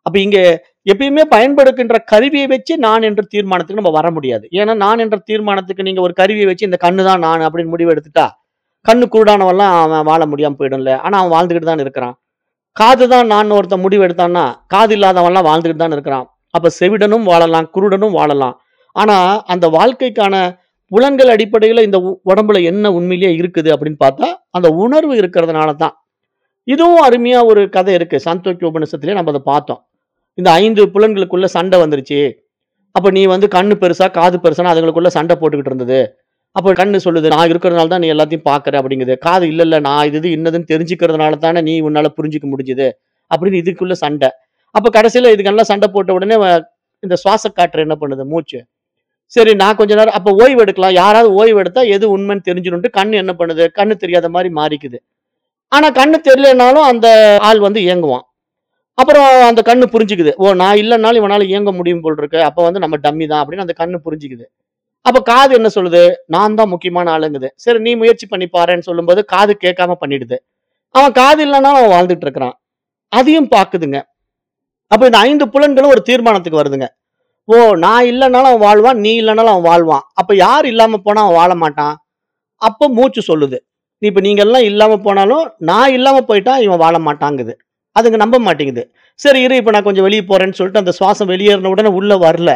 அப்ப இங்க எப்பயுமே பயன்படுகின்ற கருவியை வச்சு நான் என்ற தீர்மானத்துக்கு நம்ம வர முடியாது ஏன்னா நான் என்ற தீர்மானத்துக்கு நீங்க ஒரு கருவியை வச்சு இந்த கண்ணு தான் நான் அப்படின்னு முடிவு எடுத்துட்டா கண்ணு குருடானவெல்லாம் அவன் வாழ முடியாம போயிடும்ல ஆனா அவன் வாழ்ந்துகிட்டு தான் இருக்கிறான் காது தான் நான் ஒருத்தன் முடிவு எடுத்தான்னா காது இல்லாதவன்லாம் வாழ்ந்துகிட்டு தான் இருக்கிறான் அப்ப செவிடனும் வாழலாம் குருடனும் வாழலாம் ஆனா அந்த வாழ்க்கைக்கான புலன்கள் அடிப்படையில இந்த உ- உடம்புல என்ன உண்மையிலேயே இருக்குது அப்படின்னு பார்த்தா அந்த உணர்வு இருக்கிறதுனால தான் இதுவும் அருமையா ஒரு கதை இருக்கு சாந்தோக்கிய உபநிஷத்திலே நம்ம அதை பார்த்தோம் இந்த ஐந்து புலன்களுக்குள்ள சண்டை வந்துருச்சு அப்ப நீ வந்து கண்ணு பெருசா காது பெருசானா அதுங்களுக்குள்ள சண்டை போட்டுக்கிட்டு இருந்தது அப்போ கண்ணு சொல்லுது நான் இருக்கிறதுனால தான் நீ எல்லாத்தையும் பார்க்கற அப்படிங்குது காது இல்ல இல்ல நான் இது இது இன்னதுன்னு தெரிஞ்சுக்கிறதுனால தானே நீ உன்னால புரிஞ்சுக்க முடிஞ்சுது அப்படின்னு இதுக்குள்ள சண்டை அப்ப கடைசியில இதுக்கெல்லாம் சண்டை போட்ட உடனே வ- இந்த சுவாச காற்று என்ன பண்ணுது மூச்சு சரி நான் கொஞ்ச நேரம் அப்ப ஓய்வு எடுக்கலாம் யாராவது ஓய்வு எடுத்தா எது உண்மைன்னு தெரிஞ்சிடும்ட்டு கண்ணு என்ன பண்ணுது கண்ணு தெரியாத மாதிரி மாறிக்குது ஆனா கண்ணு தெரியலனாலும் அந்த ஆள் வந்து இயங்குவான் அப்புறம் அந்த கண்ணு புரிஞ்சுக்குது ஓ நான் இல்லைனாலும் இவனால இயங்க முடியும் போல் இருக்கு அப்ப வந்து நம்ம டம்மி தான் அப்படின்னு அந்த கண்ணு புரிஞ்சுக்குது அப்ப காது என்ன சொல்லுது நான் தான் முக்கியமான ஆளுங்குது சரி நீ முயற்சி பண்ணி பாருன்னு சொல்லும்போது காது கேட்காம பண்ணிடுது அவன் காது இல்லைனாலும் அவன் வாழ்ந்துட்டு இருக்கிறான் அதையும் பாக்குதுங்க அப்ப இந்த ஐந்து புலன்களும் ஒரு தீர்மானத்துக்கு வருதுங்க ஓ நான் இல்லைனாலும் அவன் வாழ்வான் நீ இல்லைனாலும் அவன் வாழ்வான் அப்ப யார் இல்லாம போனா அவன் வாழ மாட்டான் அப்ப மூச்சு சொல்லுது நீ இப்ப நீங்க எல்லாம் இல்லாம போனாலும் நான் இல்லாம போயிட்டா இவன் வாழ மாட்டாங்குது அதுங்க நம்ப மாட்டேங்குது சரி இரு இப்ப நான் கொஞ்சம் வெளியே போறேன்னு சொல்லிட்டு அந்த சுவாசம் வெளியேறின உடனே உள்ள வரல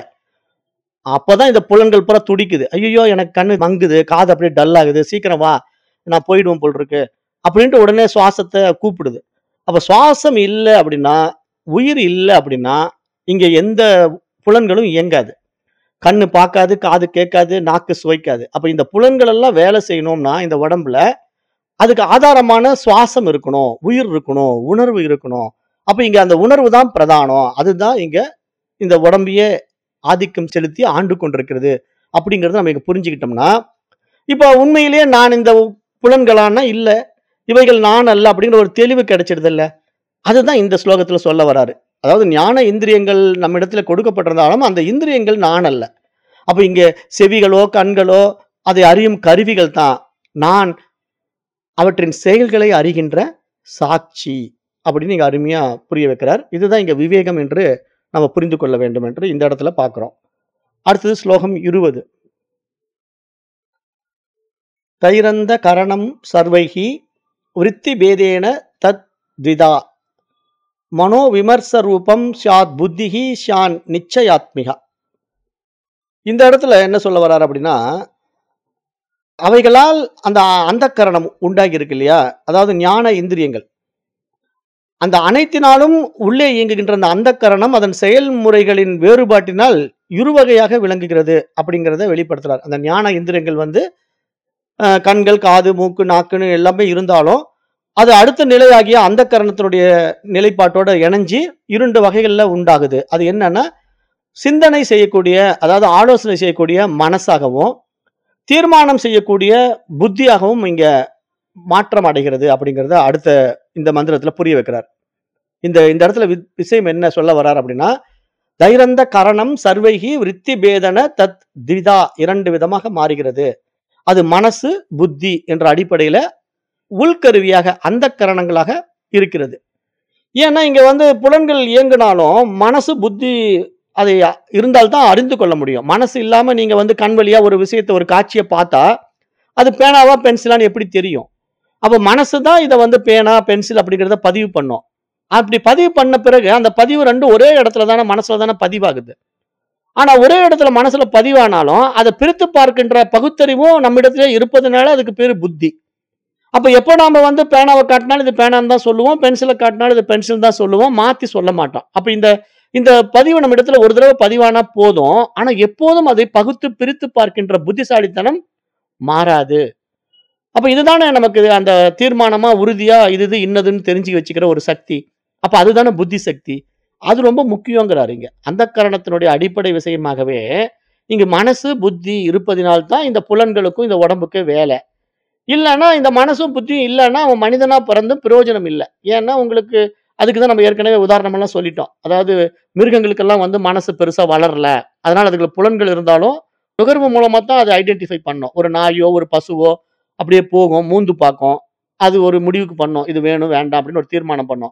அப்பதான் இந்த புலன்கள் பூரா துடிக்குது ஐயோ எனக்கு கண்ணு மங்குது காது அப்படியே டல் ஆகுது சீக்கிரம் வா நான் போயிடுவேன் போல் இருக்கு அப்படின்ட்டு உடனே சுவாசத்தை கூப்பிடுது அப்ப சுவாசம் இல்லை அப்படின்னா உயிர் இல்லை அப்படின்னா இங்க எந்த புலன்களும் இயங்காது கண்ணு பார்க்காது காது கேட்காது நாக்கு சுவைக்காது அப்ப இந்த புலன்கள் எல்லாம் வேலை செய்யணும்னா இந்த உடம்புல அதுக்கு ஆதாரமான சுவாசம் இருக்கணும் உயிர் இருக்கணும் உணர்வு இருக்கணும் அப்ப இங்க அந்த உணர்வு தான் பிரதானம் அதுதான் இங்க இந்த உடம்பையே ஆதிக்கம் செலுத்தி ஆண்டு கொண்டிருக்கிறது அப்படிங்கறத நம்ம இங்க புரிஞ்சுக்கிட்டோம்னா இப்போ உண்மையிலேயே நான் இந்த புலன்களான இல்ல இவைகள் நான் அல்ல அப்படிங்கிற ஒரு தெளிவு கிடைச்சிடுது இல்ல அதுதான் இந்த ஸ்லோகத்துல சொல்ல வராரு அதாவது ஞான இந்திரியங்கள் நம்ம இடத்துல கொடுக்கப்பட்டிருந்தாலும் அந்த இந்திரியங்கள் நான் அல்ல அப்ப இங்க செவிகளோ கண்களோ அதை அறியும் கருவிகள் தான் நான் அவற்றின் செயல்களை அறிகின்ற சாட்சி அப்படின்னு இங்க அருமையா புரிய வைக்கிறார் இதுதான் இங்க விவேகம் என்று நம்ம புரிந்து கொள்ள வேண்டும் என்று இந்த இடத்துல பார்க்கிறோம் அடுத்தது ஸ்லோகம் இருபது தைரந்த கரணம் சர்வைகி விருத்தி பேதேன தத் த்விதா மனோ விமர்ச ரூபம் சாத் புத்திஹி ஷான் நிச்சயாத்மிகா இந்த இடத்துல என்ன சொல்ல வர்றார் அப்படின்னா அவைகளால் அந்த அந்த கரணம் உண்டாகி இருக்கு இல்லையா அதாவது ஞான இந்திரியங்கள் அந்த அனைத்தினாலும் உள்ளே இயங்குகின்ற அந்த அந்த கரணம் அதன் செயல்முறைகளின் வேறுபாட்டினால் இருவகையாக விளங்குகிறது அப்படிங்கிறத வெளிப்படுத்துறார் அந்த ஞான இந்திரியங்கள் வந்து அஹ், கண்கள் காது மூக்கு நாக்குன்னு எல்லாமே இருந்தாலும் அது அடுத்த நிலையாகிய அந்த கரணத்தினுடைய நிலைப்பாட்டோட இணைஞ்சு இரண்டு வகைகள்ல உண்டாகுது அது என்னன்னா சிந்தனை செய்யக்கூடிய அதாவது ஆலோசனை செய்யக்கூடிய மனசாகவும் தீர்மானம் செய்யக்கூடிய புத்தியாகவும் இங்க மாற்றம் அடைகிறது அப்படிங்கறத அடுத்த இந்த மந்திரத்துல புரிய வைக்கிறார் இந்த இந்த இடத்துல வி- விஷயம் என்ன சொல்ல வர்றார் அப்படின்னா தைரந்த கரணம் சர்வைகி விருத்தி பேதன தத் திவிதா இரண்டு விதமாக மாறுகிறது அது மனசு புத்தி என்ற அடிப்படையில உள்கருவியாக அந்த கரணங்களாக இருக்கிறது ஏன்னா இங்க வந்து புலன்கள் இயங்கினாலும் மனசு புத்தி அதை இருந்தால்தான் அறிந்து கொள்ள முடியும் மனசு இல்லாம நீங்க வந்து கண் வழியா ஒரு விஷயத்தை ஒரு காட்சியை பார்த்தா அது பேனாவா பென்சிலான்னு எப்படி தெரியும் அப்ப மனசு தான் இதை வந்து பேனா பென்சில் அப்படிங்கிறத பதிவு பண்ணும் அப்படி பதிவு பண்ண பிறகு அந்த பதிவு ரெண்டும் ஒரே இடத்துல தானே மனசுல தானே பதிவாகுது ஆனா ஒரே இடத்துல மனசுல பதிவானாலும் அதை பிரித்து பார்க்கின்ற பகுத்தறிவும் நம்மிடத்திலே இருப்பதனால அதுக்கு பேரு புத்தி அப்ப எப்போ நாம வந்து பேனாவை காட்டினாலும் இது பேனான்னு தான் சொல்லுவோம் பென்சிலை காட்டினாலும் இது பென்சில் தான் சொல்லுவோம் மாத்தி சொல்ல மாட்டோம் அப்ப இந்த இந்த பதிவு நம்ம இடத்துல ஒரு தடவை பதிவானா போதும் ஆனா எப்போதும் அதை பகுத்து பிரித்து பார்க்கின்ற புத்திசாலித்தனம் மாறாது அப்ப இதுதானே நமக்கு அந்த தீர்மானமா உறுதியா இது இது இன்னதுன்னு தெரிஞ்சு வச்சுக்கிற ஒரு சக்தி அப்ப அதுதானே புத்தி சக்தி அது ரொம்ப முக்கியங்கிறாரு இங்க அந்த கரணத்தினுடைய அடிப்படை விஷயமாகவே இங்க மனசு புத்தி இருப்பதினால்தான் இந்த புலன்களுக்கும் இந்த உடம்புக்கு வேலை இல்லைன்னா இந்த மனசும் புத்தியும் இல்லைன்னா அவன் மனிதனா பிறந்தும் பிரயோஜனம் இல்லை ஏன்னா உங்களுக்கு அதுக்கு தான் நம்ம ஏற்கனவே உதாரணமெல்லாம் சொல்லிட்டோம் அதாவது மிருகங்களுக்கெல்லாம் வந்து மனசு பெருசா வளரல அதனால அதுக்கு புலன்கள் இருந்தாலும் நுகர்வு மூலமா தான் அதை ஐடென்டிஃபை பண்ணோம் ஒரு நாயோ ஒரு பசுவோ அப்படியே போகும் மூந்து பார்க்கும் அது ஒரு முடிவுக்கு பண்ணோம் இது வேணும் வேண்டாம் அப்படின்னு ஒரு தீர்மானம் பண்ணோம்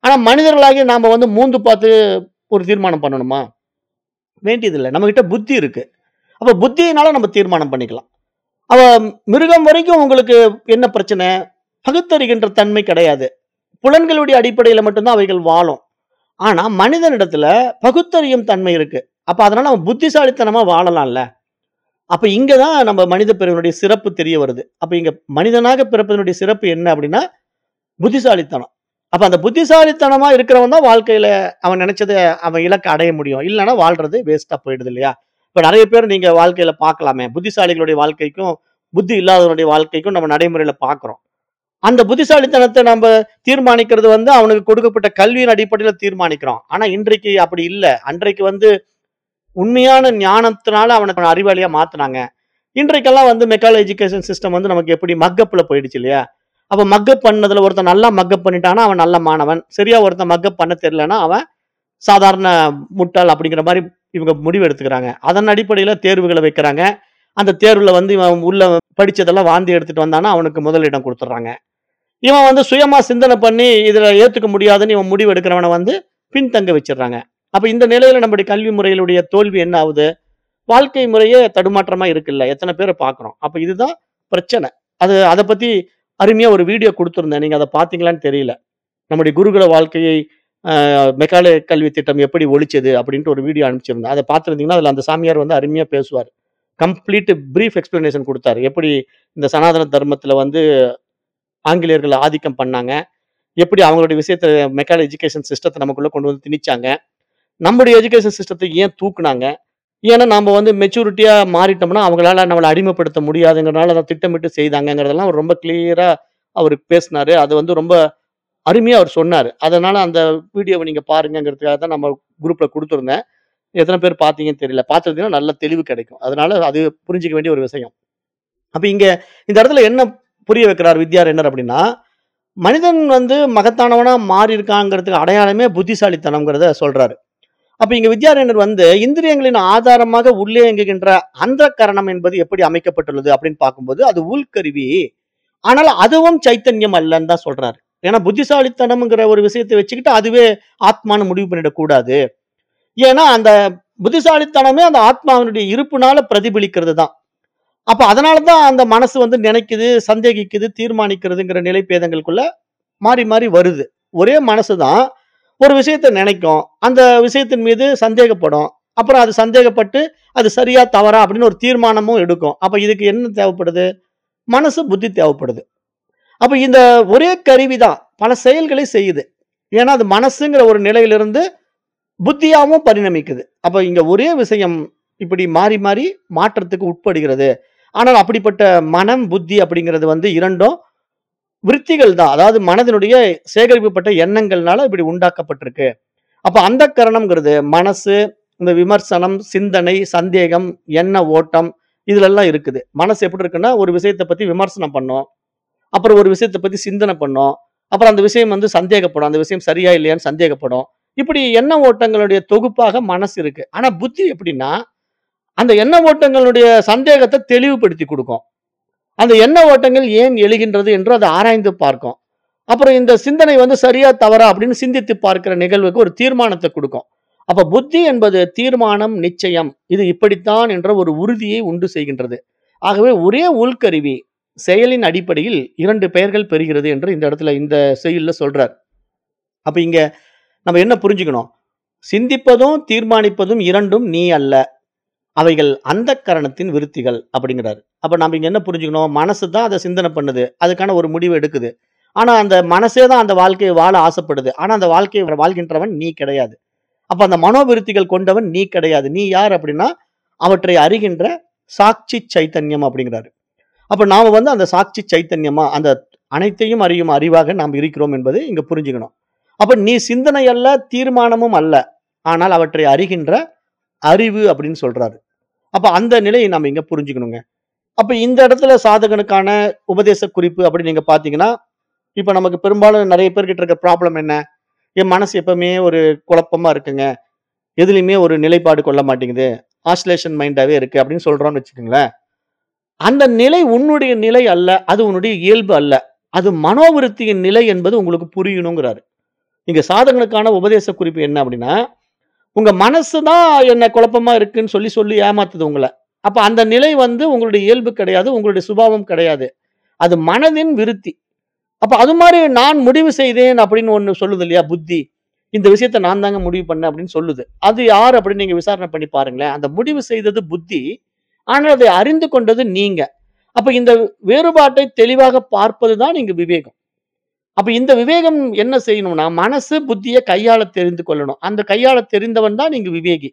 ஆனா மனிதர்களாகிய நாம வந்து மூந்து பார்த்து ஒரு தீர்மானம் பண்ணணுமா வேண்டியதில்லை நம்மகிட்ட புத்தி இருக்கு அப்ப புத்தியினால நம்ம தீர்மானம் பண்ணிக்கலாம் அவ மிருகம் வரைக்கும் உங்களுக்கு என்ன பிரச்சனை பகுத்தறிகின்ற தன்மை கிடையாது புலன்களுடைய அடிப்படையில மட்டும்தான் அவைகள் வாழும் ஆனா மனிதனிடத்துல பகுத்தறியும் தன்மை இருக்கு அப்ப அதனால அவன் புத்திசாலித்தனமா வாழலாம்ல அப்ப இங்கதான் நம்ம மனித பிறவினுடைய சிறப்பு தெரிய வருது அப்ப இங்க மனிதனாக பிறப்பதனுடைய சிறப்பு என்ன அப்படின்னா புத்திசாலித்தனம் அப்ப அந்த புத்திசாலித்தனமா இருக்கிறவன் தான் வாழ்க்கையில அவன் நினைச்சதை அவன் இலக்கை அடைய முடியும் இல்லைன்னா வாழ்றது வேஸ்டா போயிடுது இல்லையா இப்ப நிறைய பேர் நீங்க வாழ்க்கையில பார்க்கலாமே புத்திசாலிகளுடைய வாழ்க்கைக்கும் புத்தி இல்லாதவனுடைய வாழ்க்கைக்கும் நம்ம நடைமுறையில பார்க்கிறோம் அந்த புத்திசாலித்தனத்தை நம்ம தீர்மானிக்கிறது வந்து அவனுக்கு கொடுக்கப்பட்ட கல்வியின் அடிப்படையில தீர்மானிக்கிறோம் ஆனா இன்றைக்கு அப்படி இல்லை அன்றைக்கு வந்து உண்மையான ஞானத்தினால அவனுக்கு அறிவாளியா மாத்துனாங்க இன்றைக்கெல்லாம் வந்து மெக்கால எஜுகேஷன் சிஸ்டம் வந்து நமக்கு எப்படி மக்கப்ல போயிடுச்சு இல்லையா அப்ப மக்கப் பண்ணதுல ஒருத்தன் நல்லா மக்கப் பண்ணிட்டானா அவன் நல்ல மாணவன் சரியா ஒருத்தன் மக்கப் பண்ண தெரியலன்னா அவன் சாதாரண முட்டாள் அப்படிங்கிற மாதிரி இவங்க முடிவு எடுத்துக்கிறாங்க அதன் அடிப்படையில தேர்வுகளை வைக்கிறாங்க அந்த தேர்வுல வந்து இவன் உள்ள படிச்சதெல்லாம் வாந்தி எடுத்துட்டு வந்தானா அவனுக்கு முதலிடம் கொடுத்துட்றாங்க இவன் வந்து சுயமா சிந்தனை பண்ணி இதுல ஏத்துக்க முடியாதுன்னு இவன் முடிவு எடுக்கிறவனை வந்து பின்தங்க வச்சிடுறாங்க அப்ப இந்த நிலையில நம்முடைய கல்வி முறையிலுடைய தோல்வி என்ன ஆகுது வாழ்க்கை முறையே தடுமாற்றமா இருக்குல்ல எத்தனை பேரை பார்க்குறோம் அப்ப இதுதான் பிரச்சனை அது அதை பத்தி அருமையா ஒரு வீடியோ கொடுத்துருந்தேன் நீங்க அதை பார்த்தீங்களான்னு தெரியல நம்முடைய குருகுல வாழ்க்கையை ஆஹ், மெக்காலே கல்வி திட்டம் எப்படி ஒழிச்சது அப்படின்ட்டு ஒரு வீடியோ அனுப்பிச்சிருந்தேன் அதை பார்த்துருந்தீங்கன்னா அதுல அந்த சாமியார் வந்து அருமையா பேசுவார் கம்ப்ளீட் பிரீஃப் எக்ஸ்பிளனேஷன் கொடுத்தாரு எப்படி இந்த சனாதன தர்மத்துல வந்து ஆங்கிலேயர்கள் ஆதிக்கம் பண்ணாங்க எப்படி அவங்களுடைய விஷயத்தை மெக்கால எஜுகேஷன் சிஸ்டத்தை நமக்குள்ள கொண்டு வந்து திணிச்சாங்க நம்முடைய எஜுகேஷன் சிஸ்டத்தை ஏன் தூக்குனாங்க ஏன்னா நம்ம வந்து மெச்சூரிட்டியா மாறிட்டோம்னா அவங்களால நம்மளை அடிமைப்படுத்த முடியாதுங்கிறனால அதை திட்டமிட்டு செய்தாங்கங்கிறதெல்லாம் அவர் ரொம்ப கிளியரா அவர் பேசினாரு அது வந்து ரொம்ப அருமையா அவர் சொன்னார் அதனால அந்த வீடியோவை நீங்க பாருங்கங்கிறதுக்காக தான் நம்ம குரூப்ல கொடுத்துருந்தேன் எத்தனை பேர் பார்த்தீங்கன்னு தெரியல பார்த்துருந்தீங்கன்னா நல்ல தெளிவு கிடைக்கும் அதனால அது புரிஞ்சிக்க வேண்டிய ஒரு விஷயம் அப்ப இங்க இந்த இடத்துல என்ன புரிய வைக்கிறார் வித்யாரண்யர் அப்படின்னா மனிதன் வந்து மகத்தானவனா மாறி இருக்காங்கிறதுக்கு அடையாளமே புத்திசாலித்தனம்ங்கிறத சொல்றாரு அப்ப இங்க வித்யாரண்யர் வந்து இந்திரியங்களின் ஆதாரமாக உள்ளே இயங்குகின்ற அந்த கரணம் என்பது எப்படி அமைக்கப்பட்டுள்ளது அப்படின்னு பார்க்கும்போது அது உள்கருவி ஆனால் அதுவும் சைத்தன்யம் அல்லன்னு தான் சொல்றாரு ஏன்னா புத்திசாலித்தனம்ங்கிற ஒரு விஷயத்தை வச்சுக்கிட்டு அதுவே ஆத்மான்னு முடிவு பண்ணிடக்கூடாது ஏன்னா அந்த புத்திசாலித்தனமே அந்த ஆத்மாவினுடைய இருப்புனால பிரதிபலிக்கிறது தான் அப்ப அதனால தான் அந்த மனசு வந்து நினைக்குது சந்தேகிக்குது தீர்மானிக்கிறதுங்கிற நிலைப்பேதங்களுக்குள்ள மாறி மாறி வருது ஒரே மனசு தான் ஒரு விஷயத்தை நினைக்கும் அந்த விஷயத்தின் மீது சந்தேகப்படும் அப்புறம் அது சந்தேகப்பட்டு அது சரியா தவறா அப்படின்னு ஒரு தீர்மானமும் எடுக்கும் அப்ப இதுக்கு என்ன தேவைப்படுது மனசு புத்தி தேவைப்படுது அப்ப இந்த ஒரே கருவி தான் பல செயல்களை செய்யுது ஏன்னா அது மனசுங்கிற ஒரு நிலையிலிருந்து புத்தியாவும் பரிணமிக்குது அப்ப இங்க ஒரே விஷயம் இப்படி மாறி மாறி மாற்றத்துக்கு உட்படுகிறது ஆனால் அப்படிப்பட்ட மனம் புத்தி அப்படிங்கிறது வந்து இரண்டும் விருத்திகள் தான் அதாவது மனதினுடைய சேகரிக்கப்பட்ட எண்ணங்கள்னால இப்படி உண்டாக்கப்பட்டிருக்கு அப்ப அந்த கரணம்ங்கிறது மனசு இந்த விமர்சனம் சிந்தனை சந்தேகம் எண்ண ஓட்டம் இதுல எல்லாம் இருக்குது மனசு எப்படி இருக்குன்னா ஒரு விஷயத்தை பத்தி விமர்சனம் பண்ணும் அப்புறம் ஒரு விஷயத்தை பத்தி சிந்தனை பண்ணும் அப்புறம் அந்த விஷயம் வந்து சந்தேகப்படும் அந்த விஷயம் சரியா இல்லையான்னு சந்தேகப்படும் இப்படி எண்ண ஓட்டங்களுடைய தொகுப்பாக மனசு இருக்கு ஆனா புத்தி எப்படின்னா அந்த எண்ண ஓட்டங்களுடைய சந்தேகத்தை தெளிவுபடுத்தி கொடுக்கும் அந்த எண்ண ஓட்டங்கள் ஏன் எழுகின்றது என்று அதை ஆராய்ந்து பார்க்கும் அப்புறம் இந்த சிந்தனை வந்து சரியா தவறா அப்படின்னு சிந்தித்து பார்க்கிற நிகழ்வுக்கு ஒரு தீர்மானத்தை கொடுக்கும் அப்ப புத்தி என்பது தீர்மானம் நிச்சயம் இது இப்படித்தான் என்ற ஒரு உறுதியை உண்டு செய்கின்றது ஆகவே ஒரே உள்கருவி செயலின் அடிப்படையில் இரண்டு பெயர்கள் பெறுகிறது என்று இந்த இடத்துல இந்த செயல்ல சொல்றார் அப்ப இங்க நம்ம என்ன புரிஞ்சுக்கணும் சிந்திப்பதும் தீர்மானிப்பதும் இரண்டும் நீ அல்ல அவைகள் அந்த கரணத்தின் விருத்திகள் அப்படிங்கிறாரு அப்ப நம்ம இங்க என்ன புரிஞ்சுக்கணும் மனசு தான் அதை சிந்தனை பண்ணுது அதுக்கான ஒரு முடிவு எடுக்குது ஆனா அந்த மனசே தான் அந்த வாழ்க்கையை வாழ ஆசைப்படுது ஆனா அந்த வாழ்க்கையை வாழ்கின்றவன் நீ கிடையாது அப்ப அந்த மனோவிருத்திகள் கொண்டவன் நீ கிடையாது நீ யார் அப்படின்னா அவற்றை அறிகின்ற சாட்சி சைத்தன்யம் அப்படிங்கிறாரு அப்ப நாம வந்து அந்த சாட்சி சைத்தன்யமா அந்த அனைத்தையும் அறியும் அறிவாக நாம் இருக்கிறோம் என்பதை இங்க புரிஞ்சுக்கணும் அப்ப நீ சிந்தனை அல்ல தீர்மானமும் அல்ல ஆனால் அவற்றை அறிகின்ற அறிவு அப்படின்னு சொல்றாரு அப்ப அந்த நிலையை நம்ம இங்க புரிஞ்சுக்கணுங்க அப்ப இந்த இடத்துல சாதகனுக்கான உபதேச குறிப்பு அப்படி நீங்க பாத்தீங்கன்னா இப்ப நமக்கு பெரும்பாலும் நிறைய பேர்கிட்ட இருக்க ப்ராப்ளம் என்ன என் மனசு எப்பவுமே ஒரு குழப்பமா இருக்குங்க எதுலையுமே ஒரு நிலைப்பாடு கொள்ள மாட்டேங்குது ஆஸ்லேஷன் மைண்டாவே இருக்கு அப்படின்னு சொல்றோம்னு வச்சுக்கோங்களேன் அந்த நிலை உன்னுடைய நிலை அல்ல அது உன்னுடைய இயல்பு அல்ல அது மனோவிருத்தியின் நிலை என்பது உங்களுக்கு புரியணுங்கிறாரு இங்க சாதகனுக்கான உபதேச குறிப்பு என்ன அப்படின்னா உங்க மனசு தான் என்ன குழப்பமா இருக்குன்னு சொல்லி சொல்லி ஏமாத்துது உங்களை அப்ப அந்த நிலை வந்து உங்களுடைய இயல்பு கிடையாது உங்களுடைய சுபாவம் கிடையாது அது மனதின் விருத்தி அப்ப அது மாதிரி நான் முடிவு செய்தேன் அப்படின்னு ஒண்ணு சொல்லுது இல்லையா புத்தி இந்த விஷயத்த நான் தாங்க முடிவு பண்ணேன் அப்படின்னு சொல்லுது அது யார் அப்படின்னு நீங்க விசாரணை பண்ணி பாருங்களேன் அந்த முடிவு செய்தது புத்தி ஆனால் அதை அறிந்து கொண்டது நீங்க அப்ப இந்த வேறுபாட்டை தெளிவாக பார்ப்பது தான் இங்க விவேகம் அப்ப இந்த விவேகம் என்ன செய்யணும்னா மனசு புத்தியை கையாள தெரிந்து கொள்ளணும் அந்த கையாள தெரிந்தவன் தான் இங்க விவேகி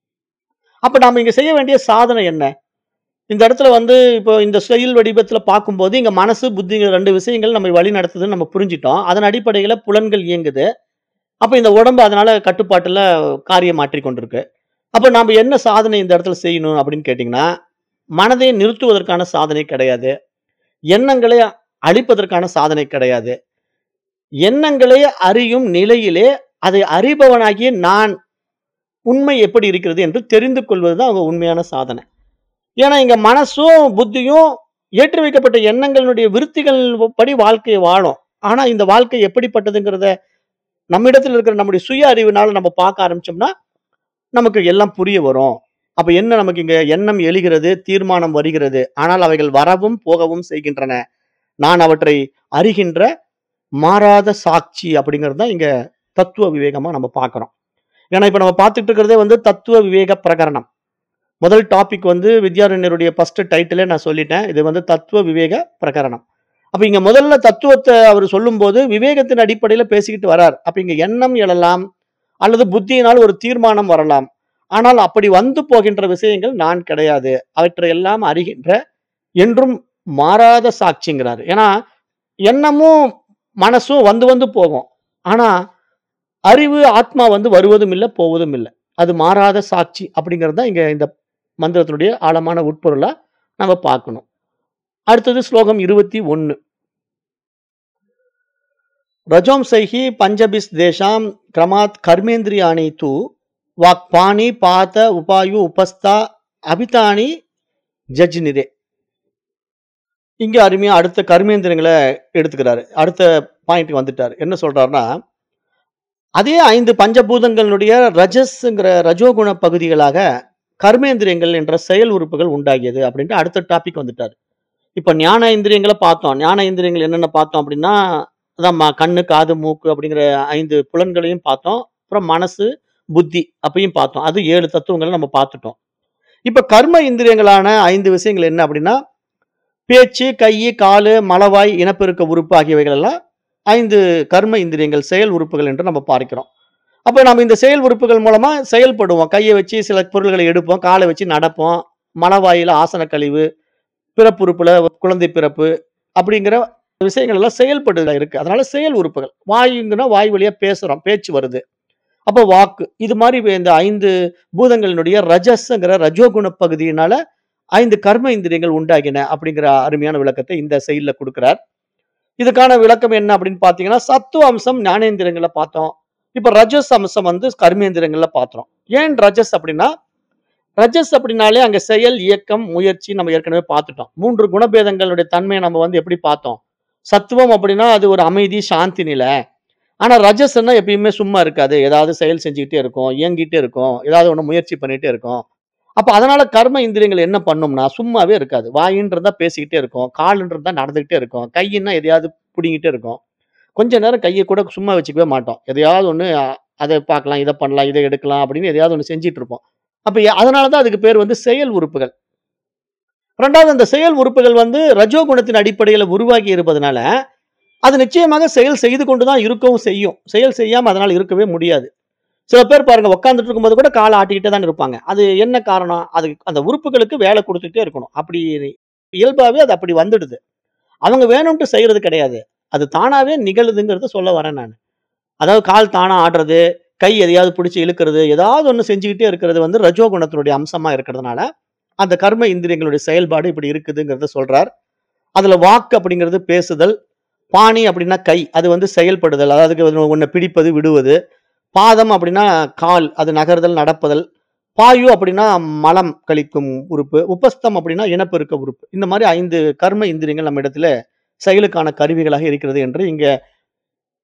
அப்ப நாம இங்க செய்ய வேண்டிய சாதனை என்ன இந்த இடத்துல வந்து இப்போ இந்த செயல் வடிவத்துல பார்க்கும்போது இங்க மனசு புத்திங்கிற ரெண்டு விஷயங்கள் நம்ம வழி நடத்துதுன்னு நம்ம புரிஞ்சிட்டோம் அதன் அடிப்படையில புலன்கள் இயங்குது அப்ப இந்த உடம்பு அதனால கட்டுப்பாட்டுல காரியம் மாற்றிக் கொண்டிருக்கு அப்ப நாம என்ன சாதனை இந்த இடத்துல செய்யணும் அப்படின்னு கேட்டீங்கன்னா மனதை நிறுத்துவதற்கான சாதனை கிடையாது எண்ணங்களை அழிப்பதற்கான சாதனை கிடையாது எண்ணங்களை அறியும் நிலையிலே அதை அறிபவனாகிய நான் உண்மை எப்படி இருக்கிறது என்று தெரிந்து கொள்வது தான் அவங்க உண்மையான சாதனை ஏன்னா இங்க மனசும் புத்தியும் ஏற்றி வைக்கப்பட்ட எண்ணங்களுடைய விருத்திகள் படி வாழ்க்கையை வாழும் ஆனா இந்த வாழ்க்கை எப்படிப்பட்டதுங்கிறத நம்மிடத்தில் இருக்கிற நம்முடைய சுய அறிவினால நம்ம பார்க்க ஆரம்பிச்சோம்னா நமக்கு எல்லாம் புரிய வரும் அப்ப என்ன நமக்கு இங்க எண்ணம் எழுகிறது தீர்மானம் வருகிறது ஆனால் அவைகள் வரவும் போகவும் செய்கின்றன நான் அவற்றை அறிகின்ற மாறாத சாட்சி அப்படிங்கிறது தான் இங்க தத்துவ விவேகமா நம்ம பார்க்கிறோம் ஏன்னா இப்ப நம்ம பார்த்துட்டு இருக்கிறதே வந்து தத்துவ விவேக பிரகரணம் முதல் டாபிக் வந்து வித்யாரண்யருடைய ஃபர்ஸ்ட் டைட்டிலே நான் சொல்லிட்டேன் இது வந்து தத்துவ விவேக பிரகரணம் அப்ப இங்க முதல்ல தத்துவத்தை அவர் சொல்லும்போது விவேகத்தின் அடிப்படையில பேசிக்கிட்டு வரார் அப்ப இங்க எண்ணம் எழலாம் அல்லது புத்தியினால் ஒரு தீர்மானம் வரலாம் ஆனால் அப்படி வந்து போகின்ற விஷயங்கள் நான் கிடையாது அவற்றை எல்லாம் அறிகின்ற என்றும் மாறாத சாட்சிங்கிறார் ஏன்னா எண்ணமும் மனசும் வந்து வந்து போகும் ஆனா அறிவு ஆத்மா வந்து வருவதும் இல்லை போவதும் இல்லை அது மாறாத சாட்சி அப்படிங்கிறது தான் இங்க இந்த மந்திரத்தினுடைய ஆழமான உட்பொருளா நம்ம பார்க்கணும் அடுத்தது ஸ்லோகம் இருபத்தி ஒன்னு ரஜோம்சைஹி பஞ்சபிஸ் தேஷாம் கிரமாத் கர்மேந்திரியாணி தூ வாக்பாணி பாத உபாயு உபஸ்தா அபிதானி ஜஜ்னிரே இங்க அருமையா அடுத்த கர்மேந்திரங்களை எடுத்துக்கிறாரு அடுத்த பாயிண்ட் வந்துட்டார் என்ன சொல்றாருன்னா அதே ஐந்து பஞ்சபூதங்களுடைய ரஜஸ்ங்கிற ரஜோகுண பகுதிகளாக கர்மேந்திரியங்கள் என்ற செயல் உறுப்புகள் உண்டாகியது அப்படின்ட்டு அடுத்த டாபிக் வந்துட்டார் இப்ப ஞான இந்திரியங்களை பார்த்தோம் ஞான இந்திரியங்கள் என்னென்ன பார்த்தோம் அப்படின்னா அதான் ம- கண்ணு காது மூக்கு அப்படிங்கிற ஐந்து புலன்களையும் பார்த்தோம் அப்புறம் மனசு புத்தி அப்பையும் பார்த்தோம் அது ஏழு தத்துவங்களை நம்ம பார்த்துட்டோம் இப்ப கர்ம இந்திரியங்களான ஐந்து விஷயங்கள் என்ன அப்படின்னா பேச்சு கை காலு மலவாய் இனப்பெருக்க உறுப்பு ஆகியவைகள் எல்லாம் ஐந்து கர்ம இந்திரியங்கள் செயல் உறுப்புகள் என்று நம்ம பார்க்கிறோம் அப்போ நம்ம இந்த செயல் உறுப்புகள் மூலமா செயல்படுவோம் கையை வச்சு சில பொருள்களை எடுப்போம் காலை வச்சு நடப்போம் மலவாயில ஆசன கழிவு பிறப்புறுப்புல குழந்தை பிறப்பு அப்படிங்கிற விஷயங்கள் எல்லாம் செயல்படுதல இருக்கு அதனால செயல் உறுப்புகள் வாயுங்கன்னா வாய் வழியா பேசுறோம் பேச்சு வருது அப்போ வாக்கு இது மாதிரி இந்த ஐந்து பூதங்களினுடைய ரஜஸ்ங்கிற ரஜோகுண பகுதியினால ஐந்து கர்ம இந்திரியங்கள் உண்டாகின அப்படிங்கிற அருமையான விளக்கத்தை இந்த செயல்ல கொடுக்கிறார் இதுக்கான விளக்கம் என்ன அப்படின்னு பாத்தீங்கன்னா சத்துவ அம்சம் ஞானேந்திரங்களை பார்த்தோம் இப்ப ரஜஸ் அம்சம் வந்து கர்மேந்திரங்கள்ல பார்த்தோம் ஏன் ரஜஸ் அப்படின்னா ரஜஸ் அப்படின்னாலே அங்க செயல் இயக்கம் முயற்சி நம்ம ஏற்கனவே பார்த்துட்டோம் மூன்று குணபேதங்களுடைய தன்மையை நம்ம வந்து எப்படி பார்த்தோம் சத்துவம் அப்படின்னா அது ஒரு அமைதி சாந்தி நிலை ஆனா ரஜஸ்ன்னா எப்பயுமே சும்மா இருக்காது ஏதாவது செயல் செஞ்சுக்கிட்டே இருக்கும் இயங்கிட்டே இருக்கும் ஏதாவது ஒண்ணு முயற்சி பண்ணிட்டே இருக்கும் அப்ப அதனால கர்ம இந்திரியங்கள் என்ன பண்ணும்னா சும்மாவே இருக்காது வாயின்றதா பேசிக்கிட்டே இருக்கும் காலுன்றதா நடந்துகிட்டே இருக்கும் கையின்னா எதையாவது பிடிங்கிட்டே இருக்கும் கொஞ்ச நேரம் கையை கூட சும்மா வச்சுக்கவே மாட்டோம் எதையாவது ஒண்ணு அ- அதை பார்க்கலாம் இதை பண்ணலாம் இதை எடுக்கலாம் அப்படின்னு எதையாவது ஒண்ணு செஞ்சிட்டு இருப்போம் அப்ப எ- அதனாலதான் அதுக்கு பேர் வந்து செயல் உறுப்புகள் ரெண்டாவது அந்த செயல் உறுப்புகள் வந்து ரஜோகுணத்தின் அடிப்படையில் உருவாகி இருப்பதனால அது நிச்சயமாக செயல் செய்து கொண்டுதான் இருக்கவும் செய்யும் செயல் செய்யாம அதனால இருக்கவே முடியாது சில பேர் பாருங்க உட்காந்துட்டு இருக்கும்போது கூட காலை ஆட்டிக்கிட்டே தான் இருப்பாங்க அது என்ன காரணம் அது அந்த உறுப்புகளுக்கு வேலை கொடுத்துட்டே இருக்கணும் அப்படி இயல்பாவே அது அப்படி வந்துடுது அவங்க வேணும்ட்டு செய்யறது கிடையாது அது தானாவே நிகழுதுங்கிறத சொல்ல வரேன் நான் அதாவது கால் தானா ஆடுறது கை எதையாவது பிடிச்சி இழுக்கிறது ஏதாவது ஒன்று செஞ்சுக்கிட்டே இருக்கிறது வந்து ரஜோகுணத்தினுடைய அம்சமா இருக்கிறதுனால அந்த கர்ம இந்திரியங்களுடைய செயல்பாடு இப்படி இருக்குதுங்கிறத சொல்றார் அதுல வாக்கு அப்படிங்கிறது பேசுதல் பாணி அப்படின்னா கை அது வந்து செயல்படுதல் அதாவது ஒன்றை பிடிப்பது விடுவது பாதம் அப்படின்னா கால் அது நகர்தல் நடப்பதல் பாயு அப்படின்னா மலம் கழிக்கும் உறுப்பு உபஸ்தம் அப்படின்னா இனப்பெருக்க உறுப்பு இந்த மாதிரி ஐந்து கர்ம இந்திரியங்கள் நம்ம இடத்துல செயலுக்கான கருவிகளாக இருக்கிறது என்று இங்க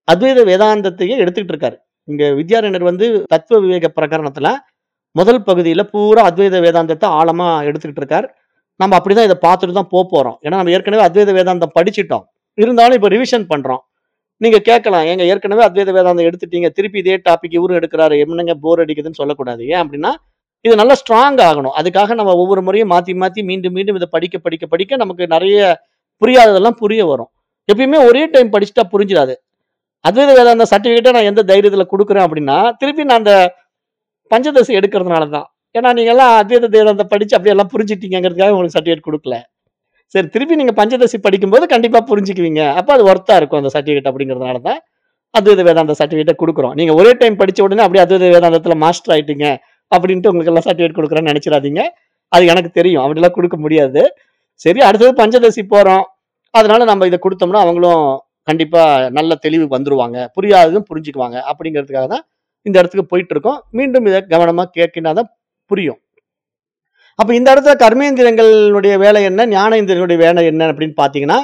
அத்வைத வேதாந்தத்தையே எடுத்துக்கிட்டு இருக்காரு இங்க வித்யாரண்யர் வந்து தத்துவ விவேக பிரகரணத்துல முதல் பகுதியில பூரா அத்வைத வேதாந்தத்தை ஆழமா எடுத்துக்கிட்டு இருக்கார் நம்ம அப்படிதான் இதை பார்த்துட்டு தான் போக போறோம் ஏன்னா நம்ம ஏற்கனவே அத்வைத வேதாந்தம் படிச்சிட்டோம் இருந்தாலும் இப்போ ரிவிஷன் பண்றோம் நீங்க கேட்கலாம் ஏங்க ஏற்கனவே அத்வைத வேதாந்தம் எடுத்துட்டீங்க திருப்பி இதே டாபிக் இவரும் எடுக்கிறாரு என்னங்க போர் அடிக்குதுன்னு சொல்லக்கூடாது ஏன் அப்படின்னா இது நல்லா ஸ்ட்ராங் ஆகணும் அதுக்காக நம்ம ஒவ்வொரு முறையும் மாத்தி மாத்தி மீண்டும் மீண்டும் இதை படிக்க படிக்க படிக்க நமக்கு நிறைய புரியாததெல்லாம் புரிய வரும் எப்பயுமே ஒரே டைம் படிச்சுட்டா புரிஞ்சிடாது அத்வைத வேதாந்த சர்டிஃபிகேட்டை நான் எந்த தைரியத்துல கொடுக்குறேன் அப்படின்னா திருப்பி நான் அந்த பஞ்சதசி எடுக்கிறதுனால தான் ஏன்னா நீங்க எல்லாம் அத்வைத வேதாந்த படிச்சு அப்படியே எல்லாம் புரிஞ்சிட்டீங்கிறதுக்காக உங்களுக்கு சர்டிஃபிகேட் கொடுக்கல சரி திருப்பி நீங்க பஞ்சதசி படிக்கும்போது கண்டிப்பா புரிஞ்சுக்குவீங்க அப்ப அது ஒர்த்தா இருக்கும் அந்த சர்டிஃபிகேட் அப்படிங்கிறதுனால தான் அத்வைத வேதாந்த சர்டிஃபிகேட்டை கொடுக்குறோம் நீங்க ஒரே டைம் படிச்ச உடனே அப்படியே அத்வைத வேதாந்தத்துல மாஸ்டர் ஆயிட்டீங்க அப்படின்ட்டு உங்களுக்கு எல்லாம் சர்டிஃபிகேட் கொடுக்குறேன்னு நினைச்சிடாதீங்க அது எனக்கு தெரியும் அப்படிலாம் கொடுக்க முடியாது சரி அடுத்தது பஞ்சதசி போறோம் அதனால நம்ம இதை கொடுத்தோம்னா அவங்களும் கண்டிப்பா நல்ல தெளிவு வந்துருவாங்க புரியாததும் புரிஞ்சுக்குவாங்க அப்படிங்கிறதுக்காக தான் இந்த இடத்துக்கு போயிட்டு இருக்கோம் மீண்டும் இதை கவனமா கேட்கினாதான் புரியும் அப்ப இந்த இடத்துல கர்மேந்திரியங்களுடைய வேலை என்ன ஞான இந்திரியங்களுடைய வேலை என்ன அப்படின்னு பாத்தீங்கன்னா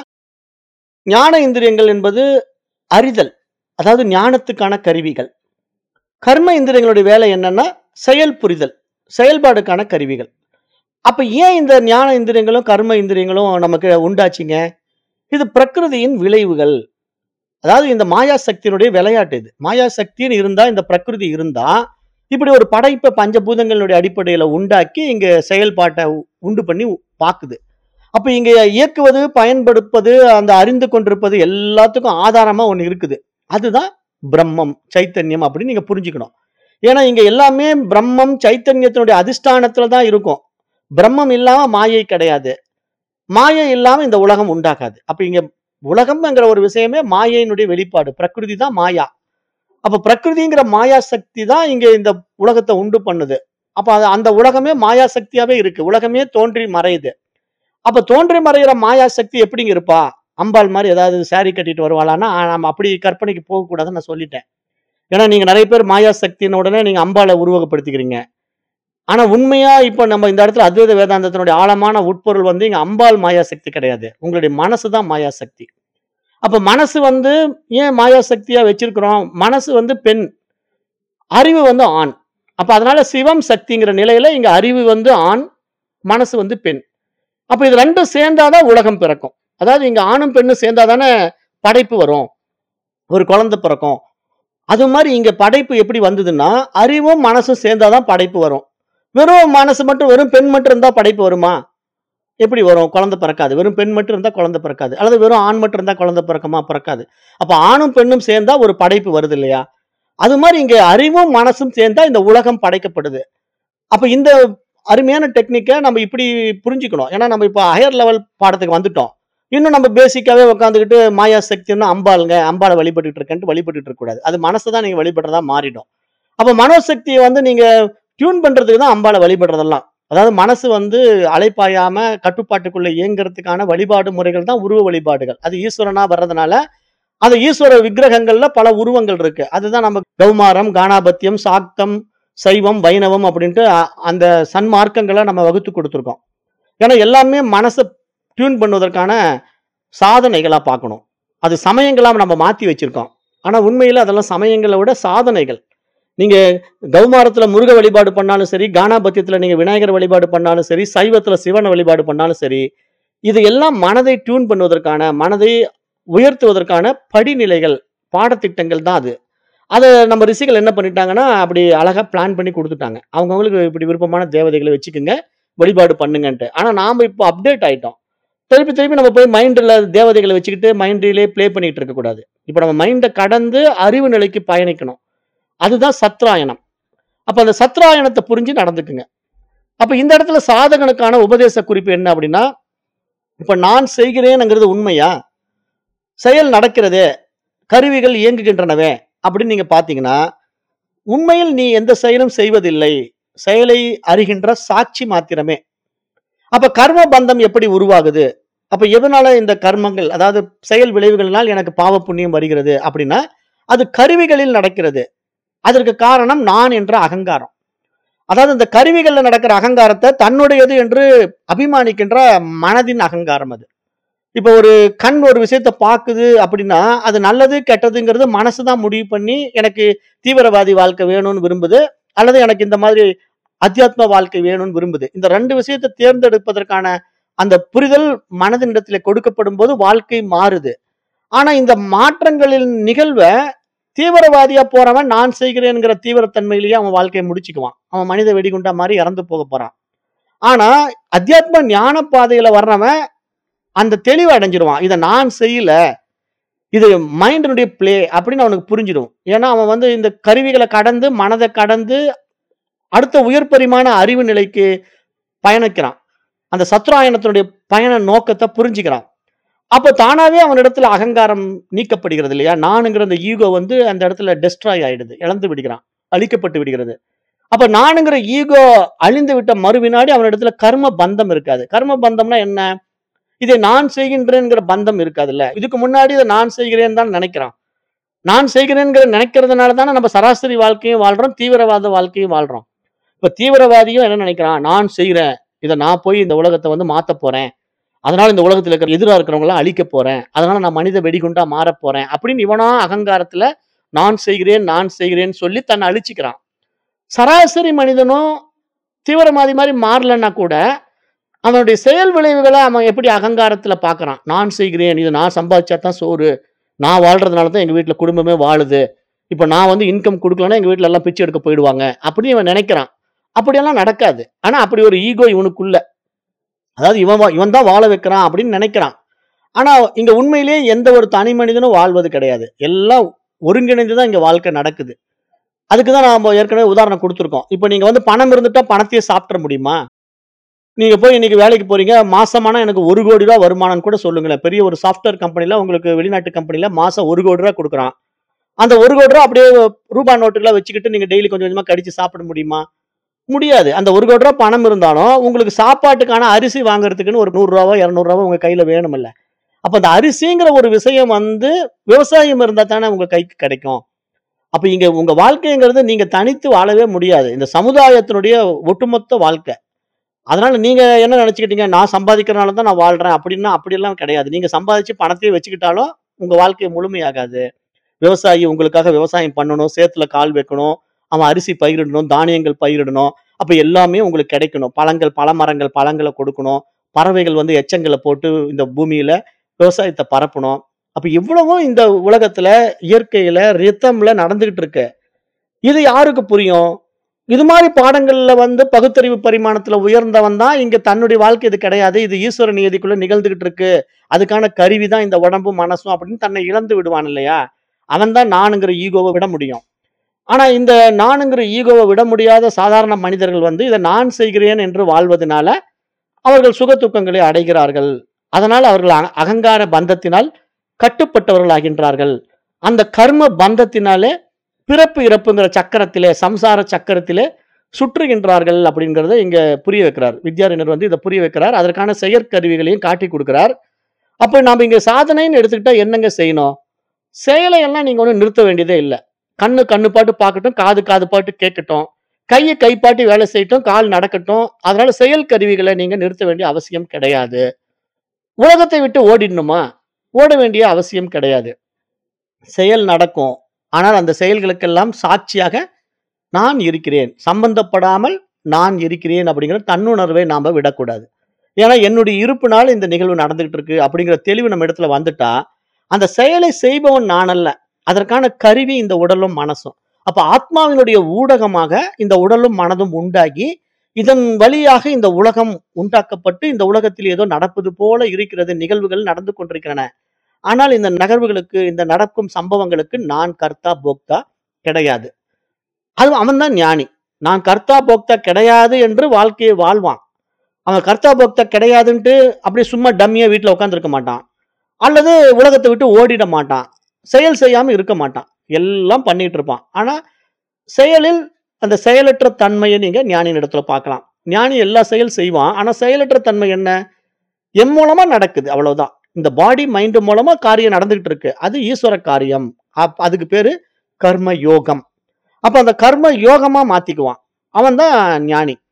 ஞான இந்திரியங்கள் என்பது அறிதல் அதாவது ஞானத்துக்கான கருவிகள் கர்ம இந்திரியங்களுடைய வேலை என்னன்னா செயல் புரிதல் செயல்பாடுக்கான கருவிகள் அப்ப ஏன் இந்த ஞான இந்திரியங்களும் கர்ம இந்திரியங்களும் நமக்கு உண்டாச்சுங்க இது பிரகிருதியின் விளைவுகள் அதாவது இந்த மாயா சக்தியினுடைய விளையாட்டு இது மாயா சக்தின்னு இருந்தா இந்த பிரகிருதி இருந்தா இப்படி ஒரு படைப்பை பஞ்சபூதங்களுடைய அடிப்படையில உண்டாக்கி இங்க செயல்பாட்டை உ- உண்டு பண்ணி உ- பாக்குது அப்ப இங்க இயக்குவது பயன்படுப்பது அந்த அறிந்து கொண்டிருப்பது எல்லாத்துக்கும் ஆதாரமா ஒண்ணு இருக்குது அதுதான் பிரம்மம் சைத்தன்யம் அப்படின்னு நீங்க புரிஞ்சுக்கணும் ஏன்னா இங்க எல்லாமே பிரம்மம் சைத்தன்யத்தினுடைய அதிஷ்டானத்துல தான் இருக்கும் பிரம்மம் இல்லாம மாயை கிடையாது மாயை இல்லாம இந்த உலகம் உண்டாகாது அப்ப இங்க உலகம்ங்கிற ஒரு விஷயமே மாயையினுடைய வெளிப்பாடு பிரகிருதி தான் மாயா அப்ப பிரகிருதிங்கிற மாயா சக்தி தான் இங்க இந்த உலகத்தை உண்டு பண்ணுது அப்ப அது அந்த உலகமே மாயா சக்தியாவே இருக்கு உலகமே தோன்றி மறையுது அப்ப தோன்றி மறைகிற மாயா சக்தி எப்படிங்க இருப்பா அம்பாள் மாதிரி ஏதாவது saree கட்டிட்டு வருவாளான்னா ஆ, நம்ம அப்படி கற்பனைக்கு போகக்கூடாதுன்னு நான் சொல்லிட்டேன் ஏன்னா நீங்க நிறைய பேர் மாயா சக்தின உடனே நீங்க அம்பாளை உருவகப்படுத்திக்கிறீங்க ஆனா உண்மையா இப்ப நம்ம இந்த இடத்துல அத்வைத வேதாந்தத்தினுடைய ஆழமான உட்பொருள் வந்து இங்க அம்பாள் மாயா சக்தி கிடையாது உங்களுடைய மனசு தான் மாயா சக்தி அப்ப மனசு வந்து ஏன் மாயா சக்தியா வச்சிருக்கிறோம் மனசு வந்து பெண் அறிவு வந்து ஆண் அப்ப அதனால சிவம் சக்திங்கிற நிலையில இங்க அறிவு வந்து ஆண் மனசு வந்து பெண் அப்ப இது ரெண்டும் சேர்ந்தாதான் உலகம் பிறக்கும் அதாவது இங்க ஆணும் பெண்ணும் சேர்ந்தாதானே படைப்பு வரும் ஒரு குழந்தை பிறக்கும் அது மாதிரி இங்க படைப்பு எப்படி வந்ததுன்னா அறிவும் மனசும் சேர்ந்தாதான் படைப்பு வரும் வெறும் மனசு மட்டும் வெறும் பெண் மட்டும் இருந்தா படைப்பு வருமா எப்படி வரும் குழந்தை பிறக்காது வெறும் பெண் மட்டும் இருந்தா குழந்தை பிறக்காது அல்லது வெறும் ஆண் மட்டும் இருந்தா குழந்தை பிறக்குமா பிறக்காது அப்ப ஆணும் பெண்ணும் சேர்ந்தா ஒரு படைப்பு வருது இல்லையா அது மாதிரி இங்க அறிவும் மனசும் சேர்ந்தா இந்த உலகம் படைக்கப்படுது அப்ப இந்த அருமையான டெக்னிக்கை நம்ம இப்படி புரிஞ்சுக்கணும் ஏன்னா நம்ம இப்போ ஹையர் லெவல் பாடத்துக்கு வந்துட்டோம் இன்னும் நம்ம பேசிக்காவே உட்காந்துக்கிட்டு மாயா சக்தின்னு அம்பாளுங்க அம்பாளை வழிபட்டுட்டு இருக்கேன்ட்டு வழிபட்டுட்டு இருக்க கூடாது அது மனசை தான் நீங்க வழிபடுறதா மாறிடும் அப்ப மனோசக்தியை வந்து நீங்க டியூன் பண்றதுக்கு தான் அம்பாளை வழிபடுறதெல்லாம் அதாவது மனசு வந்து அலைப்பாயாம கட்டுப்பாட்டுக்குள்ள இயங்குறதுக்கான வழிபாடு முறைகள் தான் உருவ வழிபாடுகள் அது ஈஸ்வரனா வர்றதுனால அந்த ஈஸ்வர விக்கிரகங்கள்ல பல உருவங்கள் இருக்கு அதுதான் நம்ம கௌமாரம் கானாபத்தியம் சாக்தம் சைவம் வைணவம் அப்படின்ட்டு அ- அந்த சன்மார்க்கங்களை நம்ம வகுத்து கொடுத்துருக்கோம் ஏன்னா எல்லாமே மனசை டியூன் பண்ணுவதற்கான சாதனைகளா பார்க்கணும் அது சமயங்களா நம்ம மாத்தி வச்சிருக்கோம் ஆனா உண்மையில அதெல்லாம் சமயங்களை விட சாதனைகள் நீங்க கௌமாரத்துல முருக வழிபாடு பண்ணாலும் சரி கானாபத்தியத்துல நீங்க விநாயகர் வழிபாடு பண்ணாலும் சரி சைவத்துல சிவனை வழிபாடு பண்ணாலும் சரி இது எல்லாம் மனதை டியூன் பண்ணுவதற்கான மனதை உயர்த்துவதற்கான படிநிலைகள் பாடத்திட்டங்கள் தான் அது அதை நம்ம ரிஷிகள் என்ன பண்ணிட்டாங்கன்னா அப்படி அழகா பிளான் பண்ணி கொடுத்துட்டாங்க அவங்கவுங்களுக்கு இப்படி விருப்பமான தேவதைகளை வச்சுக்கோங்க வழிபாடு பண்ணுங்கன்ட்டு ஆனா நாம இப்போ அப்டேட் ஆயிட்டோம் திருப்பி திருப்பி நம்ம போய் மைண்டில் தேவதைகளை வச்சுக்கிட்டு மைண்டிலே ப்ளே பண்ணிட்டு இருக்க கூடாது இப்போ நம்ம மைண்டை கடந்து அறிவு நிலைக்கு பயணிக்கணும் அதுதான் சத்ராயணம் அப்ப அந்த சத்ராயணத்தை புரிஞ்சு நடந்துக்குங்க அப்ப இந்த இடத்துல சாதகனுக்கான உபதேச குறிப்பு என்ன அப்படின்னா இப்ப நான் செய்கிறேனுங்கிறது உண்மையா செயல் நடக்கிறதே கருவிகள் இயங்குகின்றனவே அப்படின்னு நீங்க பாத்தீங்கன்னா உண்மையில் நீ எந்த செயலும் செய்வதில்லை செயலை அறிகின்ற சாட்சி மாத்திரமே அப்ப கர்ம பந்தம் எப்படி உருவாகுது அப்ப எதனால இந்த கர்மங்கள் அதாவது செயல் விளைவுகளினால் எனக்கு பாவ புண்ணியம் வருகிறது அப்படின்னா அது கருவிகளில் நடக்கிறது அதற்கு காரணம் நான் என்ற அகங்காரம் அதாவது இந்த கருவிகள்ல நடக்கிற அகங்காரத்தை தன்னுடையது என்று அபிமானிக்கின்ற மனதின் அகங்காரம் அது இப்ப ஒரு கண் ஒரு விஷயத்த பாக்குது அப்படின்னா, அது நல்லது, கெட்டதுங்கிறது மனசு தான் முடிவு பண்ணி, எனக்கு தீவிரவாதி வாழ்க்கை வேணும்னு விரும்புது. அல்லது எனக்கு இந்த மாதிரி அத்தியாத்ம வாழ்க்கை வேணும்னு விரும்புது. இந்த 2 விஷயத்த தேர்ந்தெடுப்பதற்கான அந்த புரிதல் மனதினிடத்திலே கொடுக்கப்படும்போது வாழ்க்கை மாறுது. ஆனா இந்த மாற்றங்களின் நிகழ்வ தீவிரவாதியா போறவன் நான் செய்கிறேன்ங்கிற தீவிரத்தன்மையிலேயே அவன் வாழ்க்கைய முடிச்சுக்குவான். அவன் மனித வெடிகுண்டா மாரி இறந்து போக போறான். ஆனா அத்தியாத்ம ஞான பாதையில வர்றவன் அந்த தெளிவு அடைஞ்சிருவான். இத நான் செய்யல. இது மைண்டினுடைய பிளே அப்படின்னு அவனுக்கு புரிஞ்சிடும். ஏன்னா அவன் வந்து இந்த கருவிகள கடந்து, மனத கடந்து அடுத்த உயர் பரிமாண அறிவு நிலைக்கு பயணிக்கிறான். அந்த சத்ராயணத்தினுடைய பயண நோக்கத்த புரிஞ்சுக்கிறான். அப்ப தானாவே அவனிடத்துல அகங்காரம் நீக்கப்படுகிறது இல்லையா? நானுங்கிற அந்த ஈகோ வந்து அந்த இடத்துல டெஸ்ட்ராய் ஆயிடுது. இழந்து விடுகிறான். அழிக்கப்பட்டு விடுகிறது. அப்ப நானுங்கிற ஈகோ அழிந்து விட்ட மறுவினாடி அவனிடத்துல கர்ம பந்தம் இருக்காது. கர்ம பந்தம்னா என்ன? இதை நான் செய்கின்றேன்ங்கிற பந்தம் இருக்காதுல்ல. இதுக்கு முன்னாடி இத நான் செய்கிறேன்னு தான் நினைக்கிறான். நான் செய்கிறேன்ங்கிற நினைக்கிறதுனால தானே நம்ம சராசரி வாழ்க்கையும் வாழ்றோம். தீவிரவாத வாழ்க்கையும் வாழ்றோம். இப்ப தீவிரவாதியும் என்ன நினைக்கிறான்? நான் செய்றேன். இத நான் போய் இந்த உலகத்த வந்து மாத்தப் போறேன். அதனால இந்த உலகத்துல இருக்கிற எதிரா இருக்கிறவங்கலாம் அழிக்கப் போறேன். அதனால நான் மனித வெடிகுண்டா மாறப் போறேன். அப்படின்னு இவனா அகங்காரத்துல நான் செய்கிறேன், நான் செய்கிறேன்னு சொல்லி தன்னை அழிச்சுக்கிறான். சராசரி மனிதனும் தீவிரவாதி மாரி மாறலன்னா கூட, அவனுடைய செயல் விளைவுகள அவன் எப்படி அகங்காரத்துல பார்க்கறான். நான் செய்கிறேன். இத நான் சம்பாதிச்சா தான் சோறு. நான் வாழ்றதுனால தான் எங்க வீட்ல குடும்பமே வாழுது. இப்ப நான் வந்து இன்கம் குடுக்கலன்னா எங்க வீட்ல எல்லாம் பிச்சை எடுக்க போயிடுவாங்க. அப்படின்னு இவன் நினைக்கிறான். அப்படியெல்லாம் நடக்காது. ஆனா அப்படி ஒரு ஈகோ இவனுக்குள்ள. அதாவது இவன் வா இவன் தான் வாழ வைக்கிறான் அப்படின்னு நினைக்கிறான். ஆனா இங்க உண்மையிலேயே எந்த ஒரு தனி மனிதனும் வாழ்வது கிடையாது. எல்லாம் ஒருங்கிணைந்து தான் இங்க வாழ்க்கை நடக்குது. அதுக்கு தான் நாம ஏற்கனவே உதாரணம் குடுத்துருக்கோம். இப்ப நீங்க வந்து பணம் இருந்துட்டா பணத்தையே சாப்பிட்ற முடியுமா? நீங்க போய் இன்னைக்கு வேலைக்கு போறீங்க. மாசமானா எனக்கு ரூ. 1,00,00,000 வருமானம்னு கூட சொல்லுங்களேன். பெரிய ஒரு சாஃப்ட்வேர் கம்பெனில உங்களுக்கு வெளிநாட்டு கம்பெனில மாசம் ரூ. 1,00,00,000 குடுக்குறான். அந்த ரூ. 1,00,00,000 அப்படியே ரூபா நோட்டுகளா வச்சுக்கிட்டு நீங்க டெய்லி கொஞ்சம் கொஞ்சமா கடிச்சு சாப்பிட முடியுமா? முடியாது. அந்த ரூ. 1,00,00,000 பணம் இருந்தாலும், உங்களுக்கு சாப்பாட்டுக்கான அரிசி வாங்குறதுக்குன்னு ஒரு ரூ. 100 ரூ. 200 உங்க கையில வேணுமில்ல. அப்ப அந்த அரிசிங்கிற ஒரு விஷயம் வந்து விவசாயம் இருந்தா தானே உங்க கைக்கு கிடைக்கும். அப்ப இங்க உங்க வாழ்க்கைங்கிறது நீங்க தனித்து வாழவே முடியாது. இந்த சமுதாயத்தினுடைய ஒட்டுமொத்த வாழ்க்கை. அதனால நீங்க என்ன நினைச்சுக்கிட்டீங்க? நான் சம்பாதிக்கிறனால தான் நான் வாழ்றேன் அப்படின்னா, அப்படியெல்லாம் கிடையாது. நீங்க சம்பாதிச்சு பணத்தையே வச்சுக்கிட்டாலும் உங்க வாழ்க்கை முழுமையாகாது. விவசாயி உங்களுக்காக விவசாயம் பண்ணணும். சேத்துல கால் வைக்கணும். அவன் அரிசி பயிரிடணும், தானியங்கள் பயிரிடணும். அப்ப எல்லாமே உங்களுக்கு கிடைக்கணும். பழங்கள், பழமரங்கள் பழங்கள கொடுக்கணும். பறவைகள் வந்து எச்சங்கள போட்டு இந்த பூமியில விவசாயத்த பரப்பணும். அப்ப இவ்வளவும் இந்த உலகத்துல, இயற்கையில, ரிதம்ல நடந்துகிட்டு இருக்கு. இது யாருக்கு புரியும்? இது மாரி பாடங்கள்ல வந்து பகுத்தறிவு பரிமாணத்துல உயர்ந்தவன் தான் இங்க தன்னுடைய வாழ்க்கை இது கிடையாது. இது ஈஸ்வர நியதிக்குள்ள நிகழ்ந்துகிட்டு இருக்கு. அதுக்கான கருவி தான் இந்த உடம்பும், மனசும் அப்படின்னு தன்னை இழந்து விடுவான் இல்லையா? அவன் தான் நானுங்கிற ஈகோவ விட முடியும். ஆனா இந்த நானுங்கிற ஈகோவ விட முடியாத சாதாரண மனிதர்கள் வந்து இத நான் செய்கிறேன் என்று வாழ்வதனால, அவர்கள் சுக துக்கங்களை அடைகிறார்கள். அதனால அவர்கள் அ அகங்கார பந்தத்தினால் கட்டுப்பட்டவர்களாகின்றார்கள். அந்த கர்ம பந்தத்தினாலே பிறப்பு, இறப்புங்கிற சக்கரத்திலே, சம்சார சக்கரத்திலே சுற்றுகின்றார்கள் அப்படிங்கிறத இங்க புரிய வைக்கிறார். வித்யாரண்யர் வந்து இத புரிய வைக்கிறார். அதற்கான செயற்கருவிகளையும் காட்டிக் குடுக்கிறார். அப்ப நாம இங்க சாதனைன்னு எடுத்துக்கிட்டா என்னங்க செய்யணும்? செயலை எல்லாம் நீங்க ஒண்ணும் நிறுத்த வேண்டியதே இல்ல. கண்ணு கண்ணு பாட்டு பார்க்கட்டும், காது காது பாட்டு கேட்கட்டும். கைய கைப்பாட்டி வேலை செய்யட்டும், கால் நடக்கட்டும். அதனால செயல் கருவிகள நீங்க நிறுத்த வேண்டிய அவசியம் கிடையாது. உலகத்தை விட்டு ஓடிடணுமா? ஓட வேண்டிய அவசியம் கிடையாது. செயல் நடக்கும். ஆனால் அந்த செயல்களுக்கெல்லாம் சாட்சியாக நான் இருக்கிறேன். சம்பந்தப்படாமல் நான் இருக்கிறேன் அப்படிங்கிற தன்னுணர்வை நாம விடக்கூடாது. ஏன்னா என்னுடைய இருப்பினால் இந்த நிகழ்வு நடந்துகிட்டு இருக்கு அப்படிங்கிற தெளிவு நம்ம இடத்துல வந்துட்டா, அந்த செயலை செய்பவன் நான் அல்ல. அதற்கான கருவி இந்த உடலும், மனசும். அப்ப ஆத்மாவினுடைய ஊடகமாக இந்த உடலும், மனதும் உண்டாகி, இதன் வழியாக இந்த உலகம் உண்டாக்கப்பட்டு, இந்த உலகத்தில் ஏதோ நடப்பது போல இருக்கிறது. நிகழ்வுகள் நடந்து கொண்டிருக்கின்றன. ஆனால் இந்த நகர்வுகளுக்கு, இந்த நடக்கும் சம்பவங்களுக்கு நான் கர்த்தா, போக்தா கிடையாது. அதுவும் அவன் தான் ஞானி. நான் கர்த்தா, போக்தா கிடையாது என்று வாழ்க்கையை வாழ்வான். அவன் கர்த்தா, போக்தா கிடையாதுன்ட்டு அப்படியே சும்மா டம்மியா வீட்ல உட்கார்ந்திருக்க மாட்டான். அல்லது உலகத்த விட்டு ஓடிட மாட்டான். செயல் செய்யாம இருக்க மாட்டான். எல்லாம் பண்ணிட்டு இருப்பான். ஆனா செயலில் அந்த செயலற்ற தன்மைய நீங்க ஞானியின் இடத்துல பார்க்கலாம். ஞானி எல்லா செயல் செய்வான். ஆனா செயலற்ற தன்மை என்ன? என் மூலமா நடக்குது அவ்வளவுதான். இந்த பாடி, மைண்ட் மூலமா காரியம் நடந்துகிட்டு இருக்கு. அது ஈஸ்வர காரியம். அப் அதுக்கு பேரு கர்ம யோகம். அப்ப அந்த கர்ம யோகமா மாத்திக்குவான். அவன் தான் ஞானி.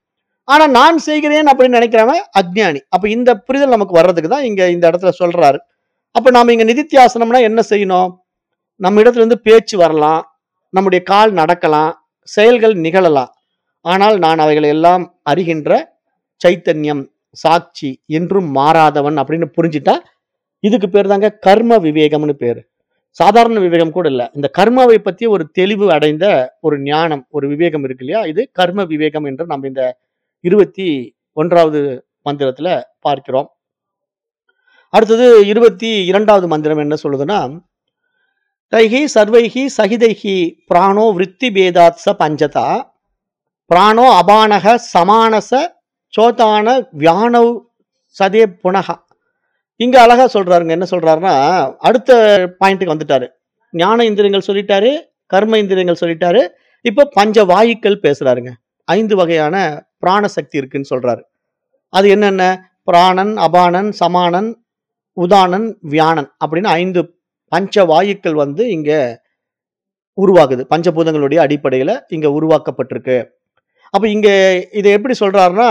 ஆனா நான் செய்கிறேன் அப்படின்னு நினைக்கிறவன் அஜ்ஞானி அப்ப இந்த புரிதல் நமக்கு வர்றதுக்கு தான் இங்க இந்த இடத்துல சொல்றாரு அப்ப நாம இங்க நிதித்தியாசனம்னா என்ன செய்யணும் நம்ம இடத்துல இருந்து பேச்சு வரலாம் நம்முடைய கால் நடக்கலாம் செயல்கள் நிகழலாம் ஆனால் நான் அவைகளை எல்லாம் அறிகின்ற சைத்தன்யம் சாட்சி என்றும் மாறாதவன் அப்படின்னு புரிஞ்சிட்டா இதுக்கு பேர் தாங்க கர்ம விவேகம்னு பேரு சாதாரண விவேகம் கூட இல்ல இந்த கர்மாவை பத்தி ஒரு தெளிவு அடைந்த ஒரு ஞானம் ஒரு விவேகம் இருக்கு இல்லையா இது கர்ம விவேகம் என்று நம்ம இந்த இருபத்தி ஒன்றாவது மந்திரத்துல பார்க்கிறோம் அடுத்தது இருபத்தி இரண்டாவது மந்திரம் என்ன சொல்லுதுன்னா தைஹி சர்வைஹி சகிதைஹி பிராணோ விருத்தி பேதாத் ச பஞ்சதா பிராணோ அபானக சமானச சோதான வியானவ் சதே புனக இங்க அழகா சொல்றாருங்க என்ன சொல்றாருன்னா அடுத்த பாயிண்ட்டுக்கு வந்துட்டாரு ஞான இந்திரியங்கள் சொல்லிட்டாரு கர்ம இந்திரியங்கள் சொல்லிட்டாரு இப்போ பஞ்ச வாயுக்கள் பேசுறாருங்க ஐந்து வகையான பிராண சக்தி இருக்குன்னு சொல்றாரு அது என்னென்ன பிராணன் அபானன் சமானன் உதானன் வியானன் அப்படின்னு ஐந்து பஞ்ச வாயுக்கள் வந்து இங்க உருவாகுது பஞ்சபூதங்களுடைய அடிப்படையில இங்க உருவாக்கப்பட்டிருக்கு அப்ப இங்க இதை எப்படி சொல்றாருன்னா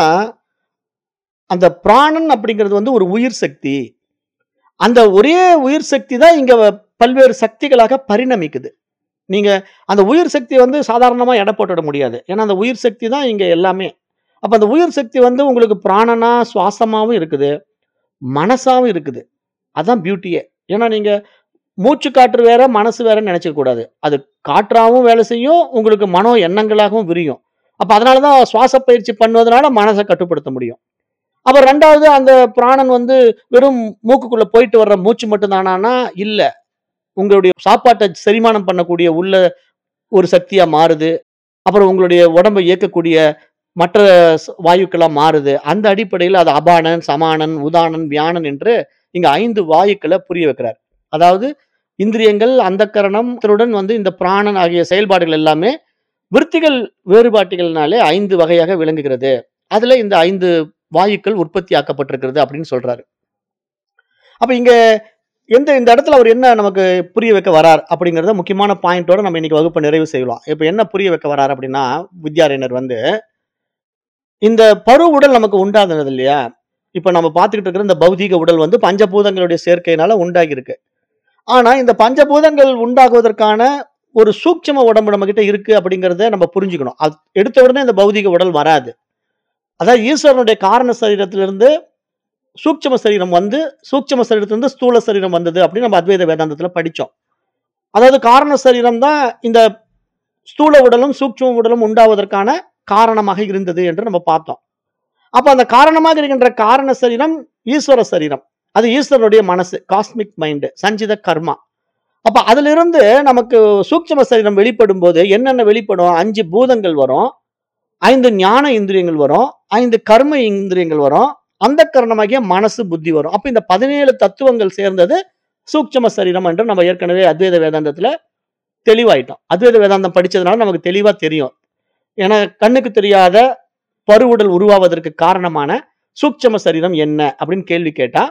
அந்த பிராணன் அப்படிங்கிறது வந்து ஒரு உயிர் சக்தி அந்த ஒரே உயிர் சக்தி தான் இங்க பல்வேறு சக்திகளாக பரிணமிக்குது நீங்க அந்த உயிர் சக்தி வந்து சாதாரணமா எடை போட்டுட முடியாது ஏன்னா அந்த உயிர் சக்தி தான் இங்க எல்லாமே அப்ப அந்த உயிர் சக்தி வந்து உங்களுக்கு பிராணனா சுவாசமாவும் இருக்குது மனசாவும் இருக்குது அதான் பியூட்டியே ஏன்னா நீங்க மூச்சு காற்று வேற மனசு வேறன்னு நினைச்சுக்க கூடாது அது காற்றாவும் வேலை செய்யும் உங்களுக்கு மனோ எண்ணங்களாகவும் விரியும் அப்ப அதனாலதான் சுவாச பயிற்சி பண்ணுவதனால மனசை கட்டுப்படுத்த முடியும் அப்ப ரெண்டாவது அந்த பிராணன் வந்து வெறும் மூக்குக்குள்ள போயிட்டு வர்ற மூச்சு மட்டும் தானானா இல்ல உங்களுடைய சாப்பாட்டை செரிமானம் பண்ணக்கூடிய உள்ள ஒரு சக்தியா மாறுது அப்புறம் உங்களுடைய உடம்பை இயக்கக்கூடிய மற்ற ஸ்- வாயுக்களா மாறுது அந்த அடிப்படையில் அது அபானன் சமானன் உதானன் வியானன் என்று இங்க ஐந்து வாயுக்களை புரிய வைக்கிறார் அதாவது இந்திரியங்கள் அந்த கரணத்துடன் வந்து இந்த பிராணன் ஆகிய செயல்பாடுகள் எல்லாமே விருத்திகள் வேறுபாட்டுகள்னாலே ஐந்து வகையாக விளங்குகிறது அதுல இந்த ஐந்து வாயுக்கள் உற்பத்தி ஆக்கப்பட்டிருக்கிறது அப்படின்னு சொல்றாரு அப்ப இங்க எந்த இந்த இடத்துல அவர் என்ன நமக்கு புரிய வைக்க வரார் அப்படிங்கறத முக்கியமான பாயிண்டோட நம்ம இன்னைக்கு வகுப்பை நிறைவு செய்யலாம் இப்ப என்ன புரிய வைக்க வரார் அப்படின்னா வித்யாரண்யர் வந்து இந்த பரு உடல் நமக்கு உண்டாகுனது இல்லையா இப்ப நம்ம பார்த்துக்கிட்டு இருக்கிற இந்த பௌதீக உடல் வந்து பஞ்சபூதங்களுடைய சேர்க்கையினால உண்டாகி இருக்கு ஆனா இந்த பஞ்சபூதங்கள் உண்டாகுவதற்கான ஒரு சூட்சும உடம்பு நம்ம கிட்ட இருக்கு அப்படிங்கறத நம்ம புரிஞ்சுக்கணும் அது எடுத்த உடனே இந்த பௌதீக உடல் வராது அதாவது ஈஸ்வரனுடைய காரண சரீரத்திலிருந்து சூட்சும சரீரம் வந்து சூட்சும சரீரத்திலிருந்து ஸ்தூல சரீரம் வந்தது அப்படின்னு நம்ம அத்வைத வேதாந்தத்துல படிச்சோம் அதாவது காரண சரீரம் தான் இந்த ஸ்தூல உடலும் சூட்சும உடலும் உண்டாவதற்கான காரணமாக இருந்தது என்று நம்ம பார்த்தோம் அப்ப அந்த காரணமாக இருக்கின்ற காரண சரீரம் ஈஸ்வர சரீரம் அது ஈஸ்வரனுடைய மனசு காஸ்மிக் மைண்டு சஞ்சித கர்மா அப்ப அதுல இருந்து நமக்கு சூட்சும சரீரம் வெளிப்படும் போது என்னென்ன வெளிப்படும் அஞ்சு பூதங்கள் வரும் ஐந்து ஞான இந்திரியங்கள் வரும் ஐந்து கர்ம இந்திரியங்கள் வரும் அந்த கரணமாகிய மனசு புத்தி வரும் அப்ப இந்த பதினேழு தத்துவங்கள் சேர்ந்தது சூட்சும சரீரம் என்று நம்ம ஏற்கனவே அத்வைத வேதாந்தத்துல தெளிவாயிட்டோம் அத்வைத வேதாந்தம் படிச்சதுனால நமக்கு தெளிவா தெரியும் ஏன்னா கண்ணுக்கு தெரியாத பருவுடல் உருவாவதற்கு காரணமான சூட்சும சரீரம் என்ன அப்படின்னு கேள்வி கேட்டா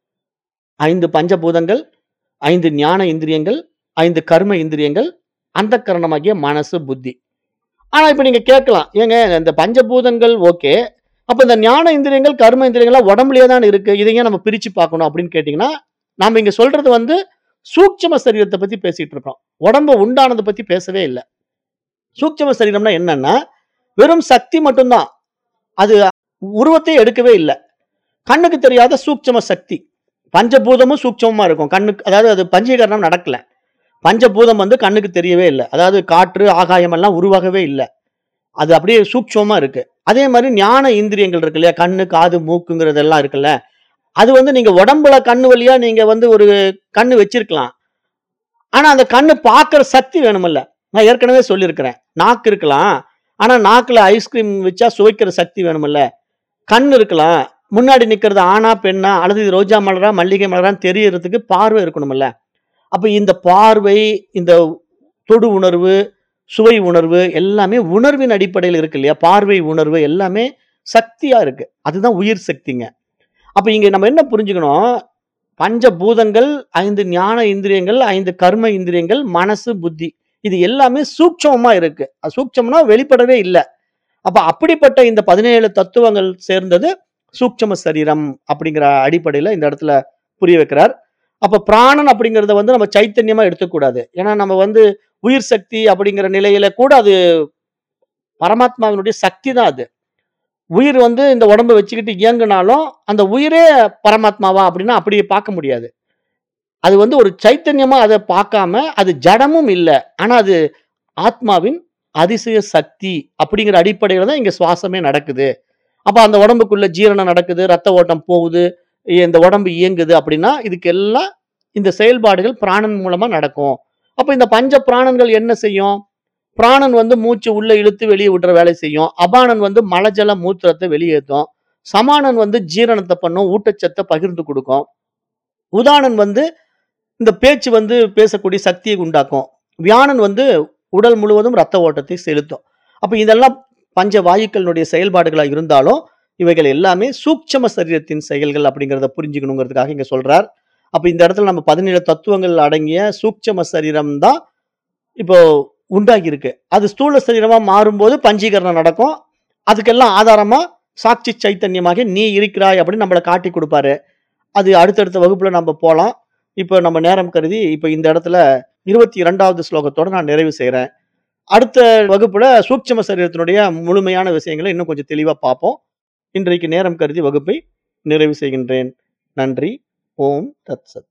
ஐந்து பஞ்சபூதங்கள் ஐந்து ஞான இந்திரியங்கள் ஐந்து கர்ம இந்திரியங்கள் அந்த கரணமாகிய மனசு புத்தி ஆனா இப்ப நீங்க கேட்கலாம் ஏங்க இந்த பஞ்சபூதங்கள் ஓகே அப்ப இந்த ஞான இந்திரியங்கள் கர்ம இந்திரியங்கள்லாம் உடம்புலயே தான் இருக்கு இதையே நம்ம பிரிச்சு பார்க்கணும் அப்படின்னு கேட்டீங்கன்னா நாம இங்க சொல்றது வந்து சூட்சும சரீரத்தை பத்தி பேசிட்டு இருக்கோம் உடம்பு உண்டானதை பத்தி பேசவே இல்லை சூட்சும சரீரம்னா என்னன்னா வெறும் சக்தி மட்டும்தான் அது உருவத்தை எடுக்கவே இல்லை கண்ணுக்கு தெரியாத சூட்சும சக்தி பஞ்சபூதமும் சூட்சமமா இருக்கும் கண்ணுக்கு அதாவது அது பஞ்சீகரணம் நடக்கல பஞ்சபூதம் வந்து கண்ணுக்கு தெரியவே இல்லை அதாவது காற்று ஆகாயம் எல்லாம் உருவாகவே இல்லை அது அப்படியே சூட்சமா இருக்கு அதே மாதிரி ஞான இந்திரியங்கள் இருக்கு இல்லையா கண்ணு காது மூக்குங்கிறது எல்லாம் இருக்குல்ல அது வந்து நீங்க உடம்புல கண்ணு வழியா நீங்க வந்து ஒரு கண்ணு வச்சிருக்கலாம் ஆனா அந்த கண்ணு பார்க்கிற சக்தி வேணுமில்ல நான் ஏற்கனவே சொல்லியிருக்கிறேன் நாக்கு இருக்கலாம் ஆனா நாக்குல ஐஸ்கிரீம் வச்சா சுவைக்கிற சக்தி வேணுமில்ல கண் இருக்கலாம் முன்னாடி நிக்கிறது ஆணா பெண்ணா அல்லது இது ரோஜா மலரா மல்லிகை மலரான்னு தெரியறதுக்கு பார்வை இருக்கணும்ல அப்ப இந்த பார்வை இந்த தொடு உணர்வு சுவை உணர்வு எல்லாமே உணர்வின் அடிப்படையில் இருக்கு இல்லையா பார்வை உணர்வு எல்லாமே சக்தியா இருக்கு அதுதான் உயிர் சக்திங்க அப்ப இங்க நம்ம என்ன புரிஞ்சுக்கணும் பஞ்சபூதங்கள் ஐந்து ஞான இந்திரியங்கள் ஐந்து கர்ம இந்திரியங்கள் மனசு புத்தி இது எல்லாமே சூட்சமமா இருக்கு அது சூட்சம்னா வெளிப்படவே இல்லை அப்ப அப்படிப்பட்ட இந்த 17 தத்துவங்கள் சேர்ந்தது சூட்சும சரீரம் அப்படிங்கிற அடிப்படையில இந்த இடத்துல புரிய வைக்கிறார். அப்ப பிராணன் அப்படிங்கிறத வந்து நம்ம சைத்தன்யமா எடுத்துக்கூடாது. ஏன்னா நம்ம வந்து உயிர் சக்தி அப்படிங்கிற நிலையில கூட அது பரமாத்மாவினுடைய சக்தி தான் அது. உயிர் வந்து இந்த உடம்ப வச்சுக்கிட்டு இயங்குனாலும், அந்த உயிரே பரமாத்மாவா அப்படின்னா அப்படி பார்க்க முடியாது. அது வந்து ஒரு சைத்தன்யமா அத பார்க்காம, அது ஜடமும் இல்ல. ஆனா அது ஆத்மாவின் அதிசய சக்தி அப்படிங்கிற அடிப்படையில தான் இங்க சுவாசமே நடக்குது. அப்ப அந்த உடம்புக்குள்ள ஜீரணம் நடக்குது, ரத்த ஓட்டம் போகுது, இந்த உடம்பு இயங்குது அப்படின்னா, இதுக்கெல்லாம் இந்த செயல்பாடுகள் பிராணன் மூலமா நடக்கும். அப்ப இந்த பஞ்ச பிராணன்கள் என்ன செய்யும்? பிராணன் வந்து மூச்சு உள்ள இழுத்து வெளிய விடுற வேலை செய்யும். அபானன் வந்து மலஜல மூத்திரத்த வெளியேத்தும். சமானன் வந்து ஜீரணத்த பண்ணும், ஊட்டச்சத்த பகிர்ந்து குடுக்கும். உதானன் வந்து இந்த பேச்சு வந்து பேசக்கூடிய சக்தியை உண்டாக்கும். வியானன் வந்து உடல் முழுவதும் ரத்த ஓட்டத்தை செலுத்தும். அப்ப இதெல்லாம் பஞ்ச வாயுக்களினுடைய செயல்பாடுகளா இருந்தாலும், இவைகள் எல்லாமே சூட்சும சரீரத்தின் செயல்கள் அப்படிங்கிறத புரிஞ்சுக்கணுங்கிறதுக்காக இங்க சொல்றார். அப்ப இந்த இடத்துல நம்ம 17 தத்துவங்கள் அடங்கிய சூட்சும சரீரம் தான் இப்போ உண்டாகியிருக்கு. அது ஸ்தூல சரீரமா மாறும்போது பஞ்சீகரணம் நடக்கும். அதுக்கெல்லாம் ஆதாரமா சாட்சி சைத்தன்யமாக நீ இருக்கிறாய் அப்படின்னு நம்மள காட்டிக் குடுப்பாரு. அது அடுத்தடுத்த வகுப்புல நம்ம போலாம். இப்ப நம்ம நேரம் கருதி இப்ப இந்த இடத்துல 22வது ஸ்லோகத்தோட நான் நிறைவு செய்றேன். அடுத்த வகுப்புல சூட்சும சரீரத்தினுடைய முழுமையான விஷயங்கள இன்னும் கொஞ்சம் தெளிவா பார்ப்போம். இன்றைக்கு நேரம் கருதி வகுப்பை நிறைவு செய்கின்றேன். நன்றி. ஓம் தத் சத்.